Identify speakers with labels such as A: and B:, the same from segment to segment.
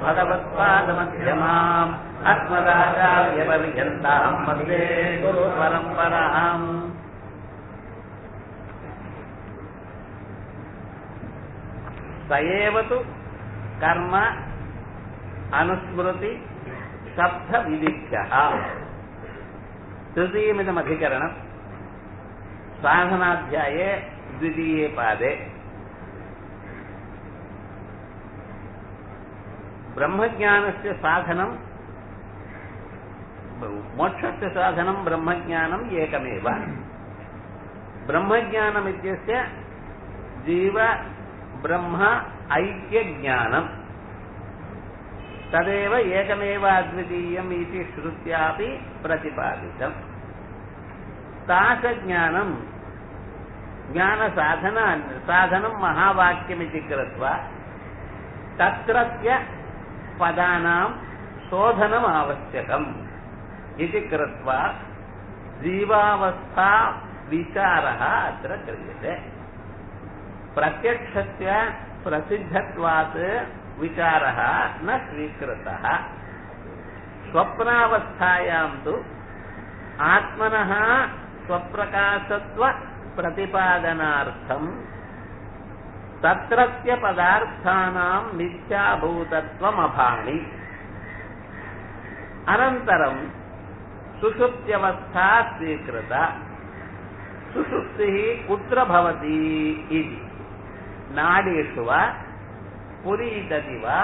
A: भगवत्पादमध्यमाम् अस्मदाचार्यपर्यन्ताम् वन्दे गुरु परम्पराम् स एव तु कर्म अनुस्मृति शब्दविधिभ्यः तृतीयमिदमधिकरणम् साधनाध्याये द्वितीये पादे ब्रह्मज्ञानस्य साधनं मोक्षस्य साधनं ब्रह्मज्ञानम् एकमेव ब्रह्मज्ञानमित्यस्य जीव ब्रह्म ऐक्यज्ञानम् तदेव एकमेव अद्वितीयम् इति श्रुत्यापि प्रतिपादितम् तादृशज्ञानम् ज्ञानसाधन साधनं महावाक्यमिति कृत्वा तत्रत्य पदानां शोधनम् आवश्यकम् इति कृत्वा जीवावस्था विचारः अत्र क्रियते प्रत्यक्षस्य प्रसिद्धत्वात् विचारः न स्वीकृतः स्वप्नावस्थायां तु आत्मनः स्वप्रकाशत्व प्रतिपादनार्थम् तत्रत्य पदार्थानां मिथ्याभूतत्वमभाणि अनन्तरं सुषुप्त्यवस्था स्वीकृता सुषुप्तिः कुत्र भवति इति नाडीषु वा पुरीतति वा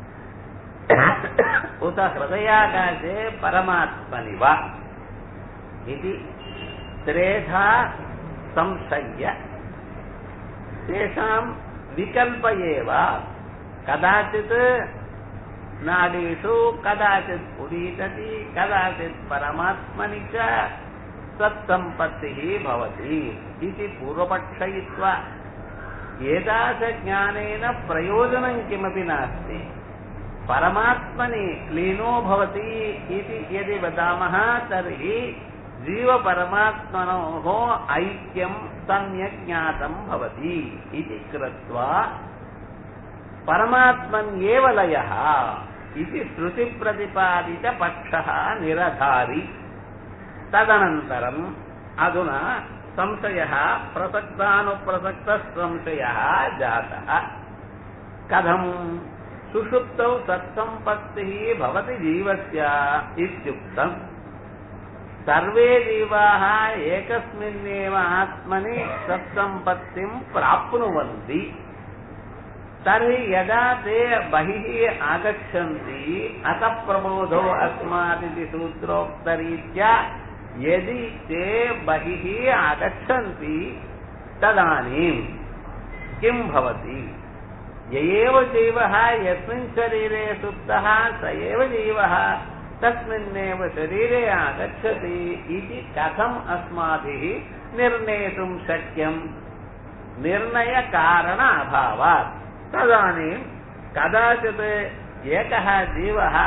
A: उत हृदयाकाशे परमात्मनि वा इति त्रेधा संशय्य तेषां विकल्प एव कदाचित् नाडीषु कदाचित् पुरीतति कदाचित् परमात्मनि च सत्सम्पत्तिः भवति इति पूर्वपक्षयित्वा एतादृशज्ञानेन प्रयोजनं किमपि नास्ति परमात्मनि लीनो भवति इति यदि वदामः तर्हि जीवपरमात्मनोः ऐक्यं सम्यक् ज्ञातं भवति इति कृत्वा परमात्मन्येव लयः इति श्रुतिप्रतिपादितपक्षः निरधारि तदनन्तरम् अधुना संशयः प्रसक्तानुप्रसक्तः संशयः जातः कथम् सुषुप्तौ सत्सम्पत्तिः भवति जीवस्य इत्युक्तम् सर्वे जीवाः एकस्मिन्नेव आत्मनि सत्सम्पत्तिं प्राप्नुवन्ति तर्हि यदा ते बहिः आगच्छन्ति अतः प्रबोधो अस्मादिति सूत्रोक्तरीत्या यदि ते बहिः आगच्छन्ति तदानीं किं भवति य एव जीवः यस्मिन् शरीरे सुप्तः स एव जीवः तस्मिन्नेव शरीरे आगच्छति इति कथम् अस्माभिः निर्णेतुं शक्यम् निर्णयकारण अभावात् तदानीं कदाचित् एकः जीवः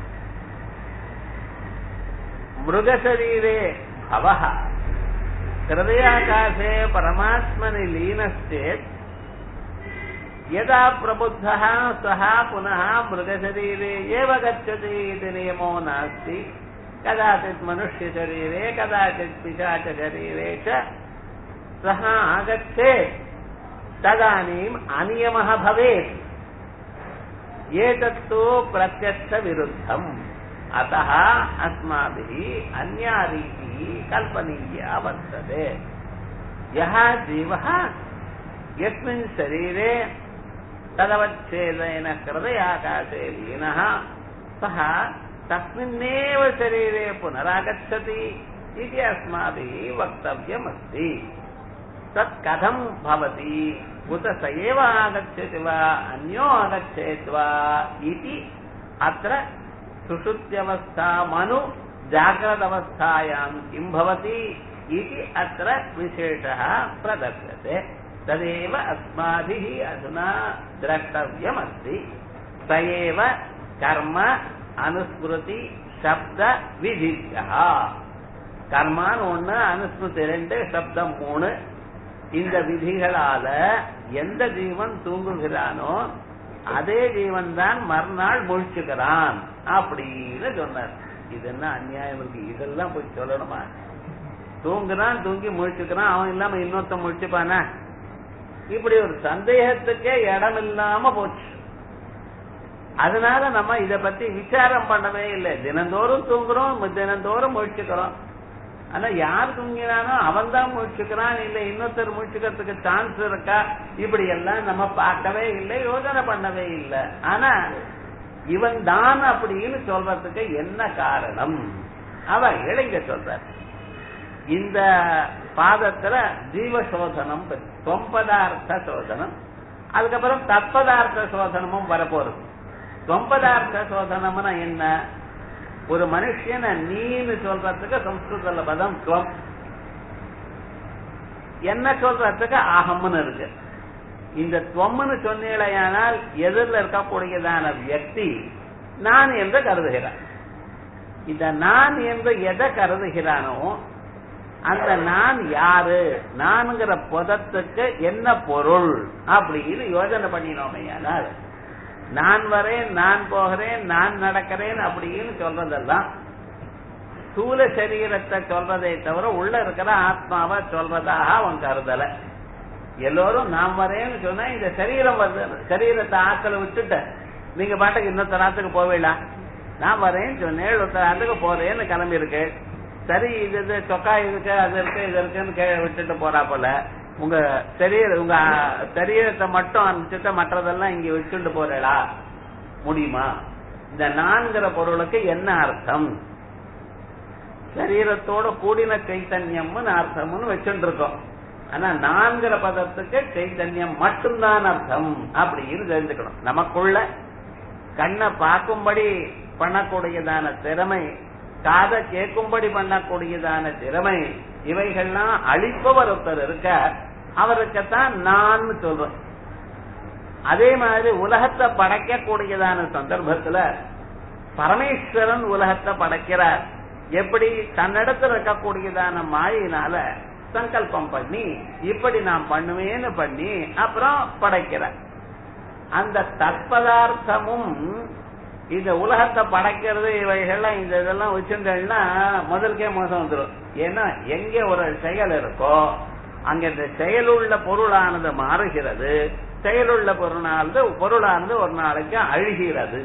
A: मृगशरीरे भवः हृदयाकाशे परमात्मनि लीनश्चेत् यदा प्रबुद्धः सः पुनः मृगशरीरे एव गच्छति इति नियमो नास्ति कदाचित् मनुष्यशरीरे कदाचित् पिशाचशरीरे च सः आगच्छेत् तदानीम् अनियमः भवेत् एतत्तु प्रत्यक्षविरुद्धम् अतः अस्माभिः अन्या रीतिः कल्पनीया वर्तते यः जीवः यस्मिन् शरीरे तदवच्छेदेन हृदयाकाशे लीनः सः तस्मिन्नेव शरीरे पुनरागच्छति इति अस्माभिः वक्तव्यमस्ति तत् कथं भवति उत स एव आगच्छति वा अन्यो आगच्छेत् वा इति अत्र सुषुप्त्यवस्थामनु जाग्रदवस्थायां किं भवति इति अत्र विशेषः प्रदर्श्यते तदेव अस्माभिः अधुना द्रष्टव्यमस्ति स एव कर्म அனுஸ்மிருதி சப்த விதித்யா கர்மான்னு ஒண்ணு அனுஸ்மிருதி ரெண்டு சப்தம் மூணு இந்த விதிகளால எந்த ஜீவன் தூங்குகிறானோ அதே ஜீவன் தான் மறுநாள் முழிச்சுக்கிறான் அப்படின்னு சொன்னார் இது என்ன அநியாயம் இருக்கு இதெல்லாம் போய் சொல்லணுமா தூங்குறான் தூங்கி முழிச்சுக்கிறான் அவன் இல்லாம இன்னொருத்தன் முழிச்சுப்பானா இப்படி ஒரு சந்தேகத்துக்கே இடம் இல்லாம போச்சு அதனால நம்ம இத பத்தி விசாரம் பண்ணவே இல்லை தினந்தோறும் தூங்குறோம் தினந்தோறும் முழிச்சுக்கிறோம் ஆனா யார் தூங்கினானோ அவன் தான் முழிச்சுக்கிறான் இல்ல இன்னொருத்தர் முழிச்சுக்கிறதுக்கு சான்ஸ் இருக்கா இப்படி எல்லாம் நம்ம பார்க்கவே இல்லை யோசனை பண்ணவே இல்லை ஆனா இவன் தான் அப்படின்னு சொல்றதுக்கு என்ன காரணம் அவ இளைஞ சொல்ற இந்த பாதத்துல ஜீவ சோதனம் தொம்பதார்த்த சோதனம் அதுக்கப்புறம் தற்பதார்த்த சோதனமும் வரப்போறது தொம்பதார்த்த சோதனம்னா என்ன ஒரு மனுஷன நீன்னு சொல்றதுக்கு சம்ஸ்கிருதத்துல பதம் துவம் என்ன சொல்றதுக்கு அகம்னு இருக்கு இந்த துவம்னு சொன்னீழையானால் எதிரில் இருக்கக்கூடியதான வியக்தி நான் என்று கருதுகிறான் இந்த நான் என்று எதை கருதுகிறானோ அந்த நான் யாரு நான்கிற புதத்துக்கு என்ன பொருள் அப்படின்னு யோஜனை பண்ணினோமையானால் நான் வரேன் நான் போகிறேன் நான் நடக்கிறேன் அப்படின்னு சொல்றதெல்லாம் ஸ்தூல சரீரத்தை சொல்றதை தவிர உள்ள இருக்கிற ஆத்மாவை சொல்றதாக அவன் கருதல எல்லோரும் நான் வரேன்னு சொன்னா இந்த சரீரம் வருது சரீரத்தை ஆக்களை விட்டுட்ட நீங்க பாட்டுக்கு இன்னொருத்த நாட்டுக்கு போவேடா நான் வரேன்னு சொன்னேன் ஒருத்தர் நாட்டுக்கு போறேன்னு கிளம்பி இருக்கு சரி இது இது சொக்கா இருக்கு அது இருக்கு இது இருக்குன்னு கே விட்டுட்டு போறா போல உங்க சரீர உங்க சரீரத்தை மட்டும் அனுப்பிச்சுட்டு மற்றதெல்லாம் இங்க வச்சுட்டு போறேடா முடியுமா இந்த நான்கிற பொருளுக்கு என்ன அர்த்தம் சரீரத்தோட கூடின சைத்தன்யம்னு அர்த்தம்னு வச்சுட்டு இருக்கோம் ஆனா நான்கிற பதத்துக்கு சைத்தன்யம் மட்டும்தான் அர்த்தம் அப்படின்னு தெரிஞ்சுக்கணும் நமக்குள்ள கண்ணை பார்க்கும்படி பண்ணக்கூடியதான திறமை காதை கேட்கும்படி பண்ணக்கூடியதான திறமை இவைகள்லாம் அழிப்பவர் ஒருத்தர் இருக்க அவருக்குத்தான் நான் சொல்றோம் அதே மாதிரி உலகத்தை படைக்கக்கூடியதான சந்தர்ப்பத்துல பரமேஸ்வரன் உலகத்தை படைக்கிறார் எப்படி தன்னிடத்தில் இருக்கக்கூடியதான மாயினால சங்கல்பம் பண்ணி இப்படி நான் பண்ணுவேன்னு பண்ணி அப்புறம் படைக்கிறார் அந்த தற்பதார்த்தமும் இந்த உலகத்தை படைக்கிறது இவைகள்லாம் இந்த இதெல்லாம் வச்சிருந்தேன்னா முதலுக்கே மோசம் வந்துடும் ஏன்னா எங்க ஒரு செயல் இருக்கோ அங்க இந்த செயலுள்ள பொருளானது மாறுகிறது செயலுள்ள பொருளானது பொருளானது ஒரு நாளைக்கு அழுகிறது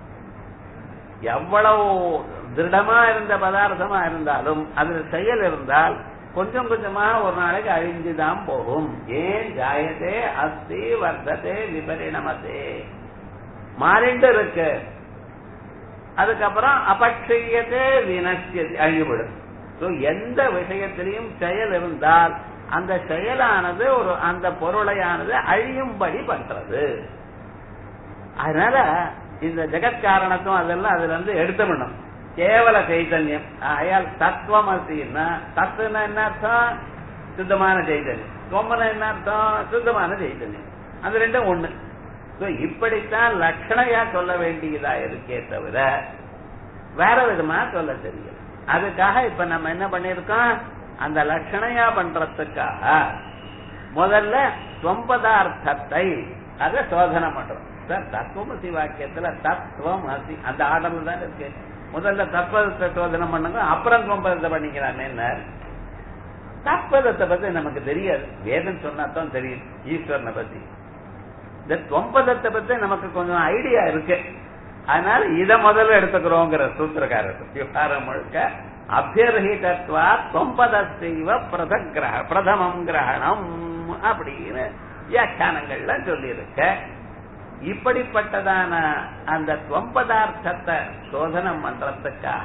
A: எவ்வளவு திருடமா இருந்த பதார்த்தமா இருந்தாலும் அதுல செயல் இருந்தால் கொஞ்சம் கொஞ்சமா ஒரு நாளைக்கு அழிஞ்சுதான் போகும் ஏன் ஜாயத்தே அஸ்தி வர்த்ததே விபரிணமத்தே மாறிண்டு இருக்கு அதுக்கப்புறம் அபட்சியத்தே வினசியது அழிவுடும் எந்த விஷயத்திலையும் செயல் இருந்தால் அந்த செயலானது ஒரு அந்த பொருளையானது அழியும்படி பண்றது அதனால இந்த ஜெகத்காரணத்தும் அதெல்லாம் அதுல இருந்து எடுத்துடணும் கேவல சைத்தன்யம் அயால் தத்துவம் அசின்னா தத்துவம் என்ன அர்த்தம் சுத்தமான சைத்தன்யம் தொம்மன என்ன அர்த்தம் சுத்தமான சைத்தன்யம் அது ரெண்டும் ஒண்ணு இப்படித்தான் லட்சணையா சொல்ல வேண்டியதா இருக்கே தவிர வேற விதமா சொல்ல தெரியல அதுக்காக இப்ப நம்ம என்ன பண்ணிருக்கோம் அந்த லட்சணையா பண்றதுக்காக முதல்ல சொம்பதார்த்தத்தை அதை சோதனை பண்றோம் சார் தத்துவமசி வாக்கியத்துல தத்துவம் அசி அந்த ஆர்டர்ல தான் இருக்கு முதல்ல தத்வதத்தை சோதனை பண்ணுங்க அப்புறம் சொம்பதத்தை பண்ணிக்கிறான் என்ன தத்வதத்தை பத்தி நமக்கு தெரியாது வேதம் சொன்னா தான் தெரியும் ஈஸ்வரனை பத்தி இந்த தொம்பதத்தை பத்தி நமக்கு கொஞ்சம் ஐடியா இருக்கு அதனால இத முதல்ல எடுத்துக்கிறோங்கிற சூத்திரக்காரர் விவகாரம் முழுக்க அபியர்ஹிதத்வா தொம்பதத்தைவ பிரதகிரக பிரதமம் கிரகணம் அப்படின்னு வியாக்கியானங்கள்ல சொல்லியிருக்க இப்படிப்பட்டதான அந்த தொம்பதார்த்தத்தை சோதனம் பண்றதுக்காக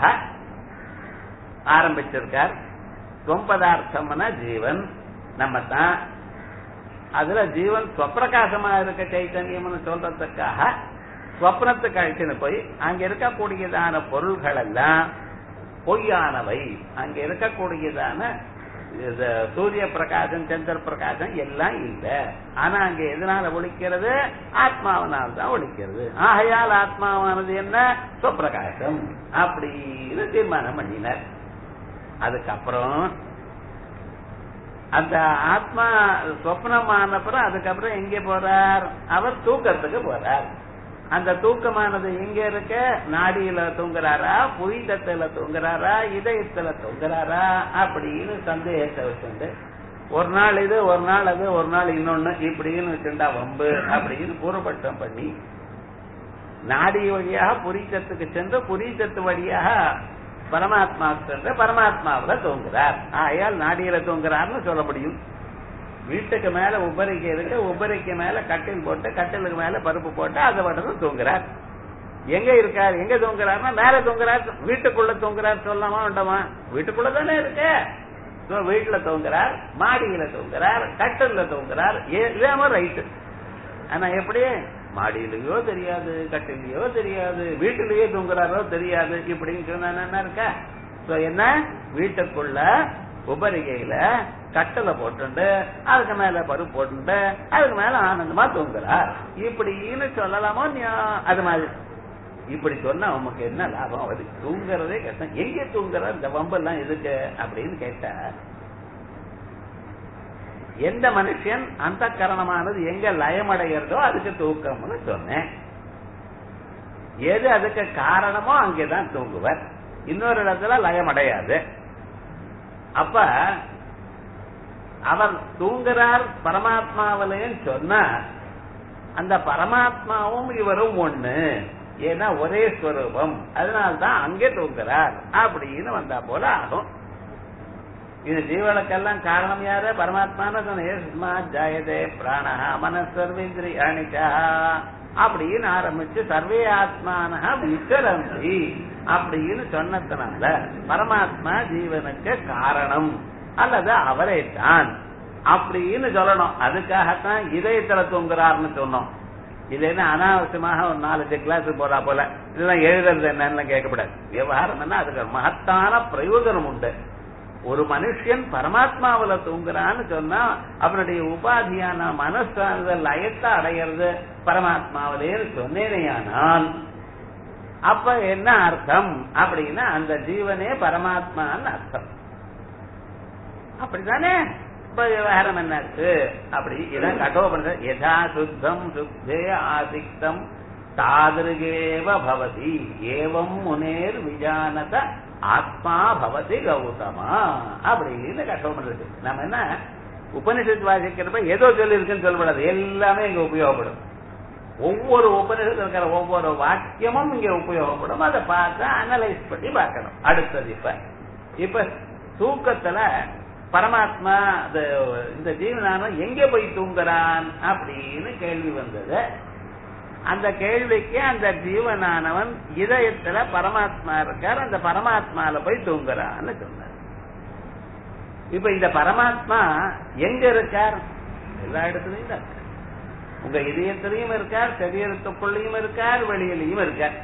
A: ஆரம்பிச்சிருக்கார் தொம்பதார்த்தம்னா ஜீவன் நம்ம தான் அதுல ஜீவன் ஸ்வப்பிரகாசமா இருக்க சைத்தன்யம்னு சொல்றதுக்காக ஸ்வப்னத்துக்கு அழைச்சின்னு போய் அங்க இருக்கக்கூடியதான பொருள்கள் எல்லாம் பொய்யானவை அங்க இருக்கக்கூடியதான சூரிய பிரகாசம் சந்திர பிரகாசம் எல்லாம் இல்ல ஆனா அங்க எதனால ஒழிக்கிறது ஆத்மாவனால் தான் ஒழிக்கிறது ஆகையால் ஆத்மாவானது என்ன சுப்பிரகாசம் அப்படின்னு தீர்மானம் பண்ணினார் அதுக்கப்புறம் அந்த ஆத்மா சொப்னம் ஆனப்புறம் அதுக்கப்புறம் எங்க போறார் அவர் தூக்கத்துக்கு போறார் அந்த தூக்கமானது எங்க இருக்க நாடியில தூங்குறாரா புரிதத்துல தூங்குறாரா இதயத்துல தூங்குறாரா அப்படின்னு சந்தேகத்தை வச்சுட்டு ஒரு நாள் இது ஒரு நாள் அது ஒரு நாள் இன்னொன்னு இப்படின்னு வச்சுட்டா வம்பு அப்படின்னு பூர்வபட்சம் பண்ணி நாடி வழியாக புரிச்சத்துக்கு சென்று புரிச்சத்து வழியாக பரமாத்மா சென்று பரமாத்மாவில தூங்குறார் ஆயால் நாடியில தூங்குறார்னு சொல்ல முடியும் வீட்டுக்கு மேல உபரிக்கை இருக்கு உபரிக்கு மேல கட்டில் போட்டு கட்டிலுக்கு மேல பருப்பு போட்டு அதை மட்டும் தூங்குறார் எங்க இருக்கார் எங்க தூங்குறாருன்னா மேல தூங்குறார் வீட்டுக்குள்ள தூங்குறார் சொல்லலாமா வேண்டாமா வீட்டுக்குள்ள தானே இருக்கு So, வீட்டுல தூங்குறார் மாடியில தூங்குறார் கட்டில்ல தூங்குறார் எல்லாமே ரைட்டு ஆனா எப்படி மாடியிலயோ தெரியாது கட்டிலையோ தெரியாது வீட்டிலேயே தூங்குறாரோ தெரியாது இப்படின்னு சொன்னா என்ன இருக்க So, என்ன வீட்டுக்குள்ள உபரிகையில கட்டளை போட்டுண்டு அதுக்கு மேல பருப்பு போட்டுண்டு அதுக்கு மேல ஆனந்தமா தூங்குறார் இப்படின்னு சொல்லலாமோ ஞா- அது மாதிரி இப்படி சொன்னா உமக்கு என்ன லாபம் அது தூங்குறதே கஷ்டம் எங்க தூங்குற இந்த வம்பெல்லாம் எதுக்கு அப்படின்னு கேட்டா எந்த மனுஷன் அந்த கரணமானது எங்க லயமடைகிறதோ அதுக்கு தூக்கம்னு சொன்னேன் எது அதுக்கு காரணமோ அங்கேதான் தூங்குவர் இன்னொரு இடத்துல லயமடையாது அப்ப அவர் தூங்குறார் பரமாத்மாவிலேன்னு சொன்னா அந்த பரமாத்மாவும் இவரும் ஒண்ணு ஏன்னா ஒரே ஸ்வரூபம் அதனால்தான் அங்கே தூங்குறார் அப்படின்னு வந்தா போல ஆகும் இது ஜீவனுக்கெல்லாம் காரணம் யாரு பரமாத்மான சொன்ன ஜாயதே பிராணஹா மனசர்வேந்திரியாணிக்கா அப்படின்னு ஆரம்பிச்சு சர்வே ஆத்மானஹா விச்சரந்தி அப்படின்னு சொன்னதுனால பரமாத்மா ஜீவனுக்கு காரணம் அல்லது அவரே தான் அப்படின்னு சொல்லணும் அதுக்காகத்தான் இதயத்துல தூங்குறார்னு சொன்னோம் இது என்ன அனாவசியமாக ஒரு நாலஞ்சு கிளாஸ் போறா போல இதெல்லாம் எழுதுறது என்னன்னு கேட்கப்படாது விவகாரம் என்ன அதுக்கு ஒரு மகத்தான பிரயோஜனம் உண்டு ஒரு மனுஷன் பரமாத்மாவில தூங்குறான்னு சொன்னா அவனுடைய உபாதியான மனசானது லயத்தை அடையிறது பரமாத்மாவிலே சொன்னேனையானால் அப்ப என்ன அர்த்தம் அப்படின்னா அந்த ஜீவனே பரமாத்மான்னு அர்த்தம் அப்படித்தானே இப்ப விவகாரம் என்ன இருக்கு அப்படி இதான் கட்டோபனிஷத் யதா சுத்தம் சுத்தே ஆதிக்தம் தாதிருகேவ பவதி ஏவம் முனேர் விஜானத ஆத்மா பவதி கௌதமா அப்படின்னு கட்டோபனிஷத்து நம்ம என்ன உபனிஷத் வாசிக்கிறப்ப ஏதோ சொல்லி இருக்குன்னு சொல்லப்படாது எல்லாமே இங்க உபயோகப்படும் ஒவ்வொரு உபனிஷத்துல இருக்கிற ஒவ்வொரு வாக்கியமும் இங்க உபயோகப்படும் அதை பார்த்து அனலைஸ் பண்ணி பார்க்கணும் அடுத்தது இப்ப இப்ப தூக்கத்துல பரமாத்மா அது இந்த ஜீவனானவன் எங்க போய் தூங்குறான் அப்படின்னு கேள்வி வந்தது அந்த கேள்விக்கு அந்த ஜீவனானவன் இதயத்துல பரமாத்மா இருக்கார் அந்த பரமாத்மால போய் தூங்குறான்னு சொன்னார் இப்ப இந்த பரமாத்மா எங்க இருக்கார் எல்லா இடத்துலயும் தான் இருக்கார் உங்க இதயத்திலையும் இருக்கார் சரீரத்துக்குள்ளேயும் இருக்கார் வெளியிலையும் இருக்கார்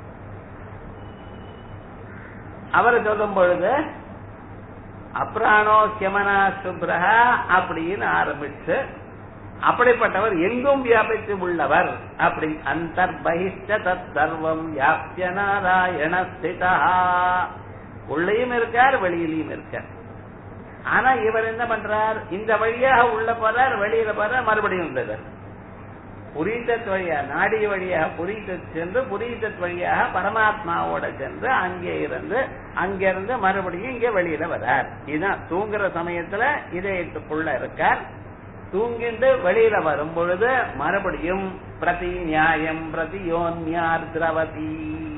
A: அவரை சொல்லும் பொழுது அப்ராணோ சியமனா சுப்ரஹா அப்படின்னு ஆரம்பிச்சு அப்படிப்பட்டவர் எங்கும் வியாபித்து உள்ளவர் அப்படி அந்தர் பகிஷ்ட தத் சர்வம் வியாபிய நாராயண ஸ்திதா உள்ளேயும் இருக்கார் வெளியிலையும் இருக்கார் ஆனா இவர் என்ன பண்றார் இந்த வழியாக உள்ள போறார் வெளியில போறார் மறுபடியும் உள்ளவர் புரீதத் வழியா நாடி வழியாக புரீதத் சென்று புரீதத் வழியாக பரமாத்மாவோட சென்று அங்கே இருந்து அங்கிருந்து மறுபடியும் இங்க வெளியில வரார் இதுதான் தூங்குற சமயத்துல இதயத்துக்குள்ள இருக்கார் தூங்கிட்டு வெளியில வரும் பொழுது மறுபடியும் பிரதி நியாயம் பிரதி யோன்யார் திரவதி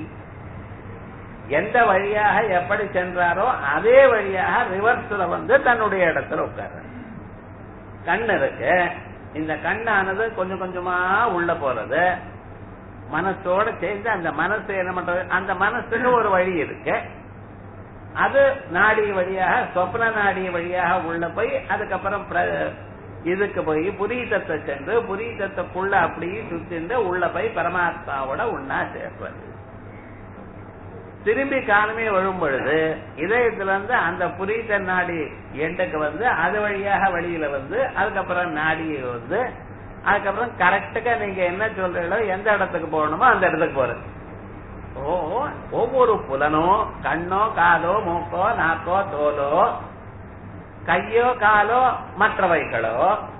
A: எந்த வழியாக எப்படி சென்றாரோ அதே வழியாக ரிவர்ஸ்ல வந்து தன்னுடைய இடத்துல உட்கார்ற கண் இருக்கு இந்த கண்ணானது கொஞ்சம் கொஞ்சமா உள்ள போறது மனசோட சேர்ந்து அந்த மனசு என்ன பண்றது அந்த மனசுக்கு ஒரு வழி இருக்கு அது நாடி வழியாக சொப்ன நாடி வழியாக உள்ள போய் அதுக்கப்புறம் பிர- இதுக்கு போய் புரீதத்தை சென்று புரீதத்துக்குள்ள அப்படியே சுத்திந்து உள்ள போய் பரமாத்மாவோட உண்ணா சேர்ப்பது திரும்பி காலமே வரும் பொழுது இதயத்துல இருந்து அந்த புரீத நாடி எண்டுக்கு வந்து அது வழியாக வெளியில வந்து அதுக்கப்புறம் நாடி வந்து அதுக்கப்புறம் கரெக்டுக்கா நீங்க என்ன சொல்றீங்களோ எந்த இடத்துக்கு போகணுமோ அந்த இடத்துக்கு போறது ஓ ஒவ்வொரு புலனோ கண்ணோ காதோ மூக்கோ நாக்கோ தோலோ கையோ காலோ மற்றவைகளோ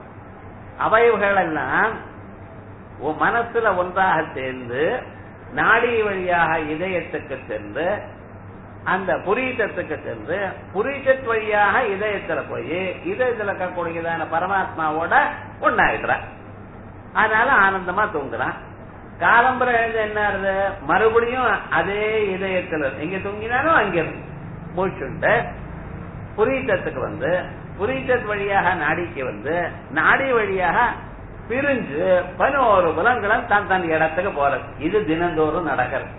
A: அவைகள் எல்லாம் உன் மனசுல ஒன்றாக சேர்ந்து நாடி வழியாக இதயத்துக்கு சென்று அந்த புரீட்டத்துக்கு சென்று புரீட்டத் வழியாக இதயத்துல போய் இதயத்துல இருக்கக்கூடியதான பரமாத்மாவோட ஒன்னாயிடுற அதனால ஆனந்தமா தூங்குறான் காலம்பரம் எழுந்து என்ன ஆறுது மறுபடியும் அதே இதயத்துல எங்க தூங்கினாலும் அங்க இருந்து மூச்சுண்டு புரீட்டத்துக்கு வந்து புரீட்டத் வழியாக நாடிக்கு வந்து நாடி வழியாக பிரிஞ்சு பதினோரு புலன்களும் தன் தன் இடத்துக்கு போறது இது தினந்தோறும் நடக்கிறது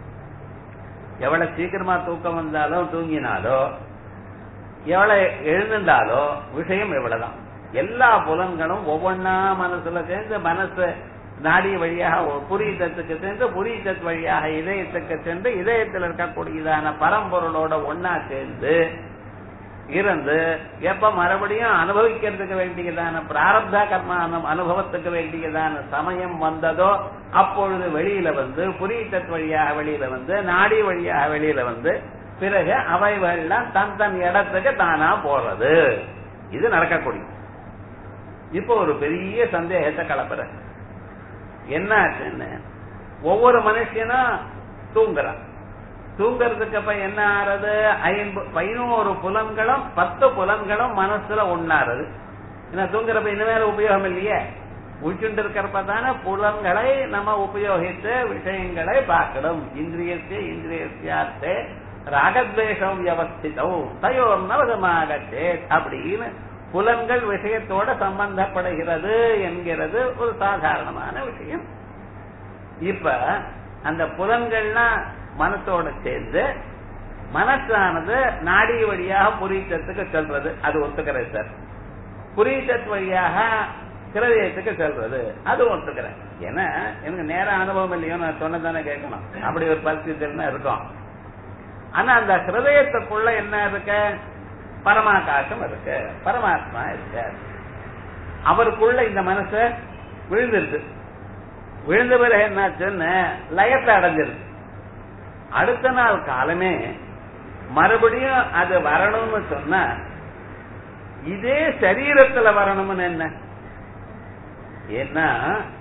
A: எவ்வளவு சீக்கிரமா தூக்கம் வந்தாலும் தூங்கினாலோ எவ்வளவு எழுந்தாலோ விஷயம் இவ்வளவுதான் எல்லா புலன்களும் ஒவ்வொன்னா மனசுல சேர்ந்து மனசு நாடி வழியாக புரியத்தத்துக்கு சென்று புரியத்தத் வழியாக இதயத்துக்கு சென்று இதயத்தில் இருக்கக்கூடியதான பரம்பொருளோட ஒன்னா சேர்ந்து இருந்து எப்ப மறுபடியும் அனுபவிக்கிறதுக்கு வேண்டியதான பிராரப்த கர்ம அனுபவத்துக்கு வேண்டியதான சமயம் வந்ததோ அப்பொழுது வெளியில வந்து புரியத்தத் வழியாக வெளியில வந்து நாடி வழியாக வெளியில வந்து பிறகு அவைகள்லாம் தன் தன் இடத்துக்கு தானா போறது இது நடக்கக்கூடிய இப்போ ஒரு பெரிய சந்தேகத்தை கலப்புற என்ன ஆச்சுன்னு ஒவ்வொரு மனுஷனும் தூங்குறான் தூங்குறதுக்கு அப்ப என்ன ஆறது ஐம்பது பதினோரு புலன்களும் பத்து புலன்களும் மனசுல ஒன்னாருது ஏன்னா தூங்குறப்ப இனிமேல் உபயோகம் இல்லையே உச்சுண்டு இருக்கிறப்ப தானே புலன்களை நம்ம உபயோகித்து விஷயங்களை பார்க்கணும் இந்திரியத்தை இந்திரியத்தியார்த்தே ராகத்வேஷம் வியவஸ்திதம் தயோர் நவதமாகச்சே அப்படின்னு புலன்கள் விஷயத்தோட சம்பந்தப்படுகிறது என்கிறது ஒரு சாதாரணமான விஷயம் இப்ப அந்த புலன்கள்லாம் மனசோட சேர்ந்து மனசானது நாடி வழியாக புரியத்தத்துக்கு செல்றது அது ஒத்துக்கிறேன் சார் புரியத்தத் வழியாக கிரதயத்துக்கு செல்றது அது ஒத்துக்கிறேன் ஏன்னா எனக்கு நேர அனுபவம் இல்லையோ நான் சொன்னதானே கேட்கணும் அப்படி ஒரு பரிசுத்தல் இருக்கும் ஆனா அந்த ஹிருதயத்துக்குள்ள என்ன இருக்கு பரமாகாசம் இருக்கு பரமாத்மா இருக்கு அவருக்குள்ள இந்த மனச விழுந்துருது விழுந்த பிறகு என்னாச்சுன்னு லயத்தை அடைஞ்சிருது அடுத்த நாள் காலமே மறுபடியும் அது வரணும்னு சொன்னா இதே சரீரத்துல வரணும்னு என்ன ஏன்னா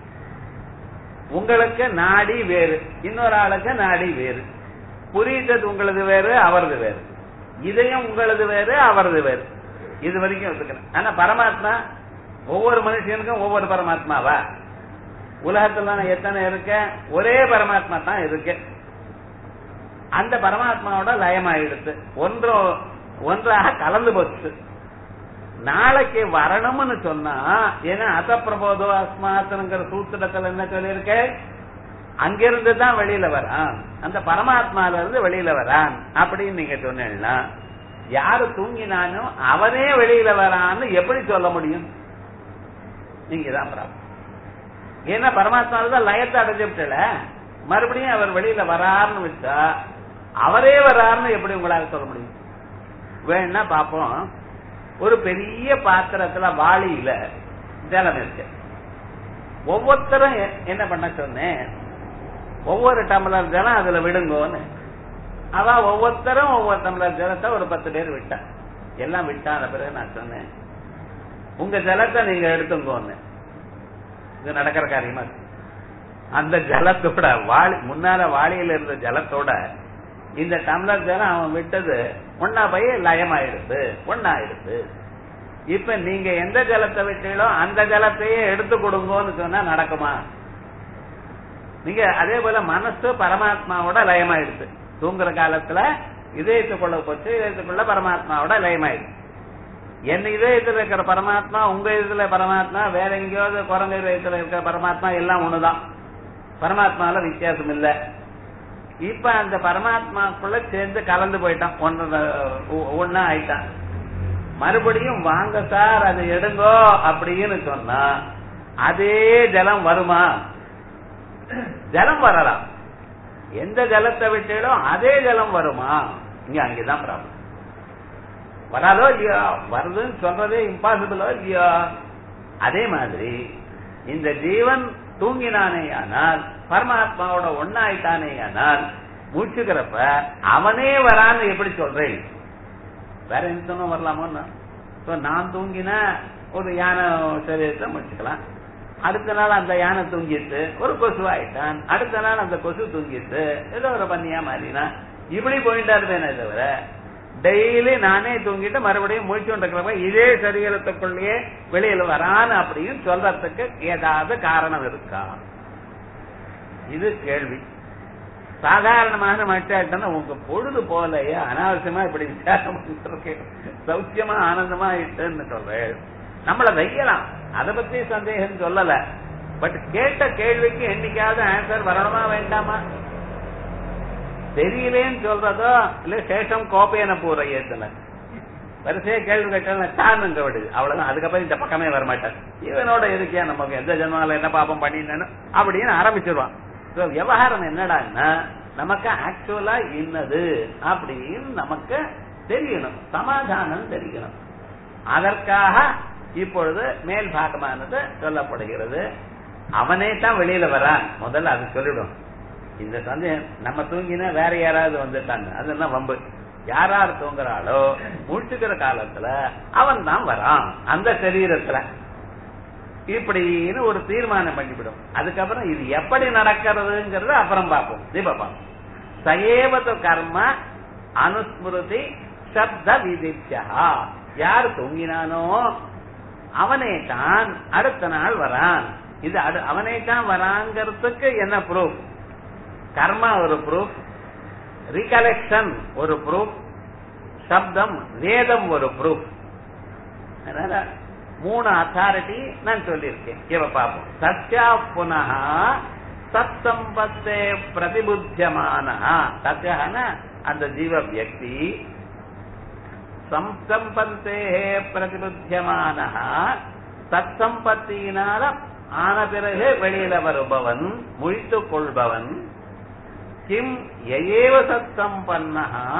A: உங்களுக்கு நாடி வேறு இன்னொரு ஆளுக்கு நாடி வேறு புரியுறது உங்களது வேறு அவரது வேறு இதயம் உங்களது வேறு அவரது வேறு இது வரைக்கும் ஒத்துக்கிறேன் ஆனா பரமாத்மா ஒவ்வொரு மனுஷனுக்கும் ஒவ்வொரு பரமாத்மாவா உலகத்துல எத்தனை இருக்க ஒரே பரமாத்மா தான் இருக்கு அந்த பரமாத்மாவோட லயமாயிடுத்து ஒன்று ஒன்றாக கலந்து போச்சு நாளைக்கு வரணும்னு சொன்னா ஏன்னா அத பிரபோதோ அஸ்மாத்துங்கிற சூத்திரத்துல என்ன சொல்லியிருக்க அங்கிருந்து தான் வெளியில வரான் அந்த பரமாத்மால இருந்து வெளியில வரான் அப்படின்னு நீங்க சொன்னீங்கன்னா யாரு தூங்கினானோ அவனே வெளியில வரான்னு எப்படி சொல்ல முடியும் நீங்க தான் பிராப்தம் ஏன்னா பரமாத்மாவில் தான் லயத்தை அடைஞ்சுட்டல மறுபடியும் அவர் வெளியில வராருன்னு வச்சா அவரே வராருன்னு எப்படி உங்களால சொல்ல முடியும் வேணா பாப்போம் ஒரு பெரிய பாத்திரத்துல வாளியில ஜலம் இருக்கு ஒவ்வொருத்தரும் என்ன பண்ண சொன்னேன் ஒவ்வொரு டம்ளர் ஜலம் அதுல விடுங்கோன்னு அவ ஒவ்வொருத்தரும் ஒவ்வொரு டம்ளர் ஜலத்தை ஒரு பத்து பேர் விட்டா எல்லாம் விட்டான பிறகு நான் சொன்னேன் உங்க ஜலத்தை நீங்க எடுத்துங்கோன்னு இது நடக்கிற காரியமா அந்த ஜலத்தோட வாளி முன்னால வாளியில இருந்த ஜலத்தோட இந்த டம்ளர் ஜலம் அவன் விட்டது ஒன்னா போய் லயமாயிடுது ஒன்னாயிடுது இப்ப நீங்க எந்த ஜலத்தை விட்டீங்களோ அந்த ஜலத்தையே எடுத்து கொடுங்கன்னு சொன்னா நடக்குமா நீங்க அதே போல மனசு பரமாத்மாவோட லயமாயிடுது தூங்குற காலத்துல இதயத்துக்குள்ள போச்சு இதயத்துக்குள்ள பரமாத்மாவோட லயமாயிடுது என் இதயத்துல இருக்கிற பரமாத்மா உங்க இதுல பரமாத்மா வேற எங்கேயாவது குரங்க இதயத்துல இருக்கிற பரமாத்மா எல்லாம் ஒண்ணுதான் பரமாத்மால வித்தியாசம் இல்ல இப்ப அந்த பரமாத்மாக்குள்ள சேர்ந்து கலந்து போயிட்டான் ஒன்னு ஒன்னா ஆயிட்டான் மறுபடியும் வாங்க சார் அதை எடுங்கோ அப்படின்னு சொன்னா அதே ஜலம் வருமா ஜலம் வரலாம் எந்த ஜலத்தை விட்டாலோ அதே ஜலம் வருமா இங்க அங்கேதான் ப்ராப்ளம் வராதோ இல்லையா வருதுன்னு சொல்றதே இம்பாசிபிளோ இல்லையா அதே மாதிரி இந்த ஜீவன் தூங்கினானே ஆனால் பரமாத்மாவோட ஒன்னாயிட்டானே ஆனால் மூச்சுக்கிறப்ப அவனே வரான்னு எப்படி சொல்றேன் வேற எந்த வரலாமோ So, நான் தூங்கினா ஒரு யானை சரீரத்தை முடிச்சுக்கலாம் அடுத்த நாள் அந்த யானை தூங்கிட்டு ஒரு கொசு ஆயிட்டான் அடுத்த நாள் அந்த கொசு தூங்கிட்டு ஏதோ ஒரு பண்ணியா மாறினா இப்படி போயிட்டா இருப்பேனே தவிர டெய்லி நானே தூங்கிட்டு மறுபடியும் முழிச்சுட்டு இருக்கிறப்ப இதே சரீரத்துக்குள்ளேயே வெளியில வரான்னு அப்படின்னு சொல்றதுக்கு ஏதாவது காரணம் இருக்கா இது கேள்வி சாதாரணமான மட்டாட்டம்னா உங்க பொழுது போலையே அனாவசியமா இப்படி விசாரம் பண்ணிட்டு சௌக்கியமா ஆனந்தமா ஆயிட்டுன்னு சொல்றேன் நம்மள வைக்கலாம் அத பத்தி சந்தேகம் சொல்லல பட் கேட்ட கேள்விக்கு என்னைக்காவது ஆன்சர் வரணுமா வேண்டாமா தெரியலேன்னு சொல்றதோ இல்ல சேஷம் கோப்பையன பூர ஏத்தல வரிசையா கேள்வி கேட்டாலும் தானுங்க விடுது அவ்வளவுதான் அதுக்கப்புறம் இந்த பக்கமே வரமாட்டார் இவனோட இருக்கியா நமக்கு எந்த ஜென்மால என்ன பாப்பம் பண்ணினேன்னு அப்படின்னு ஆரம்பிச்சிருவான் So, விவகாரம் என்னடான்னா நமக்கு ஆக்சுவலா இன்னது அப்படின்னு நமக்கு தெரியணும் சமாதானம் தெரியணும் அதற்காக இப்பொழுது மேல் பாகமானது சொல்லப்படுகிறது அவனே தான் வெளியில வரான் முதல்ல அது சொல்லிடும் இந்த சந்தேகம் நம்ம தூங்கினா வேற யாராவது வந்துட்டாங்க அதெல்லாம் வம்பு யார் யார் தூங்குறாளோ முடிச்சுக்கிற காலத்துல அவன் தான் வரான் அந்த சரீரத்துல இப்படின்னு ஒரு தீர்மானம் பண்ணிவிடும் அதுக்கப்புறம் இது எப்படி நடக்கிறதுங்கிறத அப்புறம் பார்ப்போம் தீபப்பா சயேவத கர்ம அனுஸ்மிருதி சப்த விதிச்சா யார் தூங்கினானோ அவனே தான் அடுத்த நாள் வரான் இது அடு- அவனே தான் வராங்கிறதுக்கு என்ன ப்ரூஃப் கர்மா ஒரு ப்ரூஃப் ரிகலெக்ஷன் ஒரு ப்ரூஃப் சப்தம் வேதம் ஒரு ப்ரூஃப் அதனால மூணு அத்தாரிட்டி நான் சொல்லியிருக்கேன் இவ பார்ப்போம் சத்யா புனः சத் சம்பத்தே பிரதிபுத்தியமான சத்யன அந்த ஜீவ வியக்தி சம்பந்தே பிரதிபுத்தியமான சத் சம்பத்தியினால ஆன பிறகு வெளியில வருபவன் முழித்துக் கொள்பவன் கிம் எயேவ சத் சம்பன்னா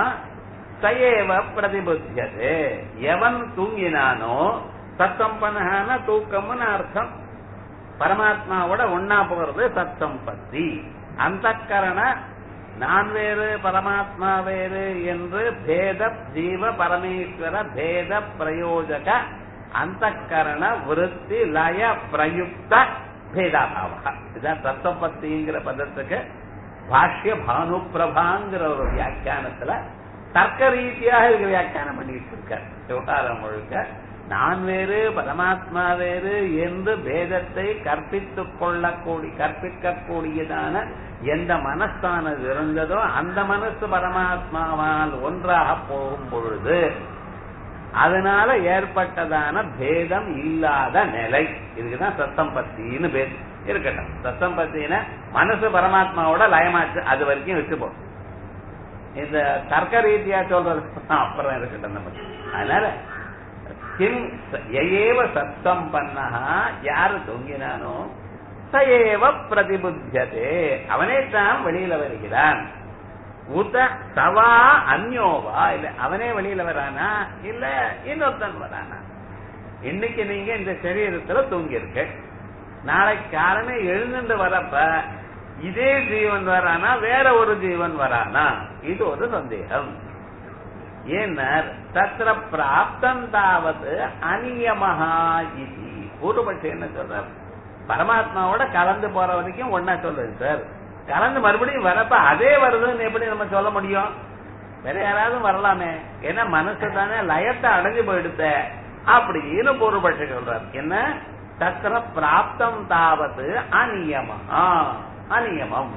A: சயேவ பிரதிபுத்தியதே எவன் தூங்கினானோ சத்தம்பனகான தூக்கம்னு அர்த்தம் பரமாத்மாவோட ஒன்னா போறது சத்தம்பத்தி அந்த கரண நான் வேறு பரமாத்மா வேறு என்று பேத ஜீவ பரமேஸ்வர பேத பிரயோஜக அந்த கரண விருத்தி லய பிரயுக்த பேதாபாவ இதான் தத்துவப்பத்திங்கிற பதத்துக்கு பாஷ்ய பானு பிரபாங்கிற ஒரு வியாக்கியானத்துல தர்க்க ரீதியாக இதுக்கு வியாக்கியானம் பண்ணிட்டு இருக்க விவகாரம் முழுக்க நான் வேறு பரமாத்மா வேறு என்று பேதத்தை கற்பித்துக் கொள்ளக்கூடி கற்பிக்கக்கூடியதான எந்த மனஸ்தானது இருந்ததோ அந்த மனசு பரமாத்மாவால் ஒன்றாக போகும் பொழுது அதனால ஏற்பட்டதான பேதம் இல்லாத நிலை இதுக்குதான் சத்தம்பத்தின்னு பேர் இருக்கட்டும் சத்தம்பத்தின மனசு பரமாத்மாவோட லயமாச்சு அது வரைக்கும் வச்சுப்போம் இந்த தர்க்க ரீதியா சொல்றது அப்புறம் இருக்கட்டும் நம்ம அதனால கிம் எயேவ சத்தம் பண்ணா யாரு தூங்கினானோ சயேவ பிரதிபுத்தியதே அவனே தான் வெளியில வருகிறான் உத சவா அந்யோவா இல்ல அவனே வெளியில வரானா இல்ல இன்னொருத்தன் வரானா இன்னைக்கு நீங்க இந்த சரீரத்துல தூங்கி இருக்க நாளைக்கு காலமே எழுந்துட்டு வரப்ப இதே ஜீவன் வரானா வேற ஒரு ஜீவன் வரானா இது ஒரு சந்தேகம் ஏன்னர் தத்திர பிராப்தம் தாவது அநியமஹா இது பூர்வபட்சம் என்ன சொல்றார் பரமாத்மாவோட கலந்து போற வரைக்கும் ஒன்னா சொல்லுது சார் கலந்து மறுபடியும் வரப்ப அதே வருதுன்னு எப்படி நம்ம சொல்ல முடியும் வேற யாராவது வரலாமே ஏன்னா மனசு தானே லயத்தை அடைஞ்சு போயிடுத்த அப்படின்னு பூர்வபட்சம் சொல்றார் என்ன தத்திர பிராப்தம் தாவது அநியமஹா அநியமம்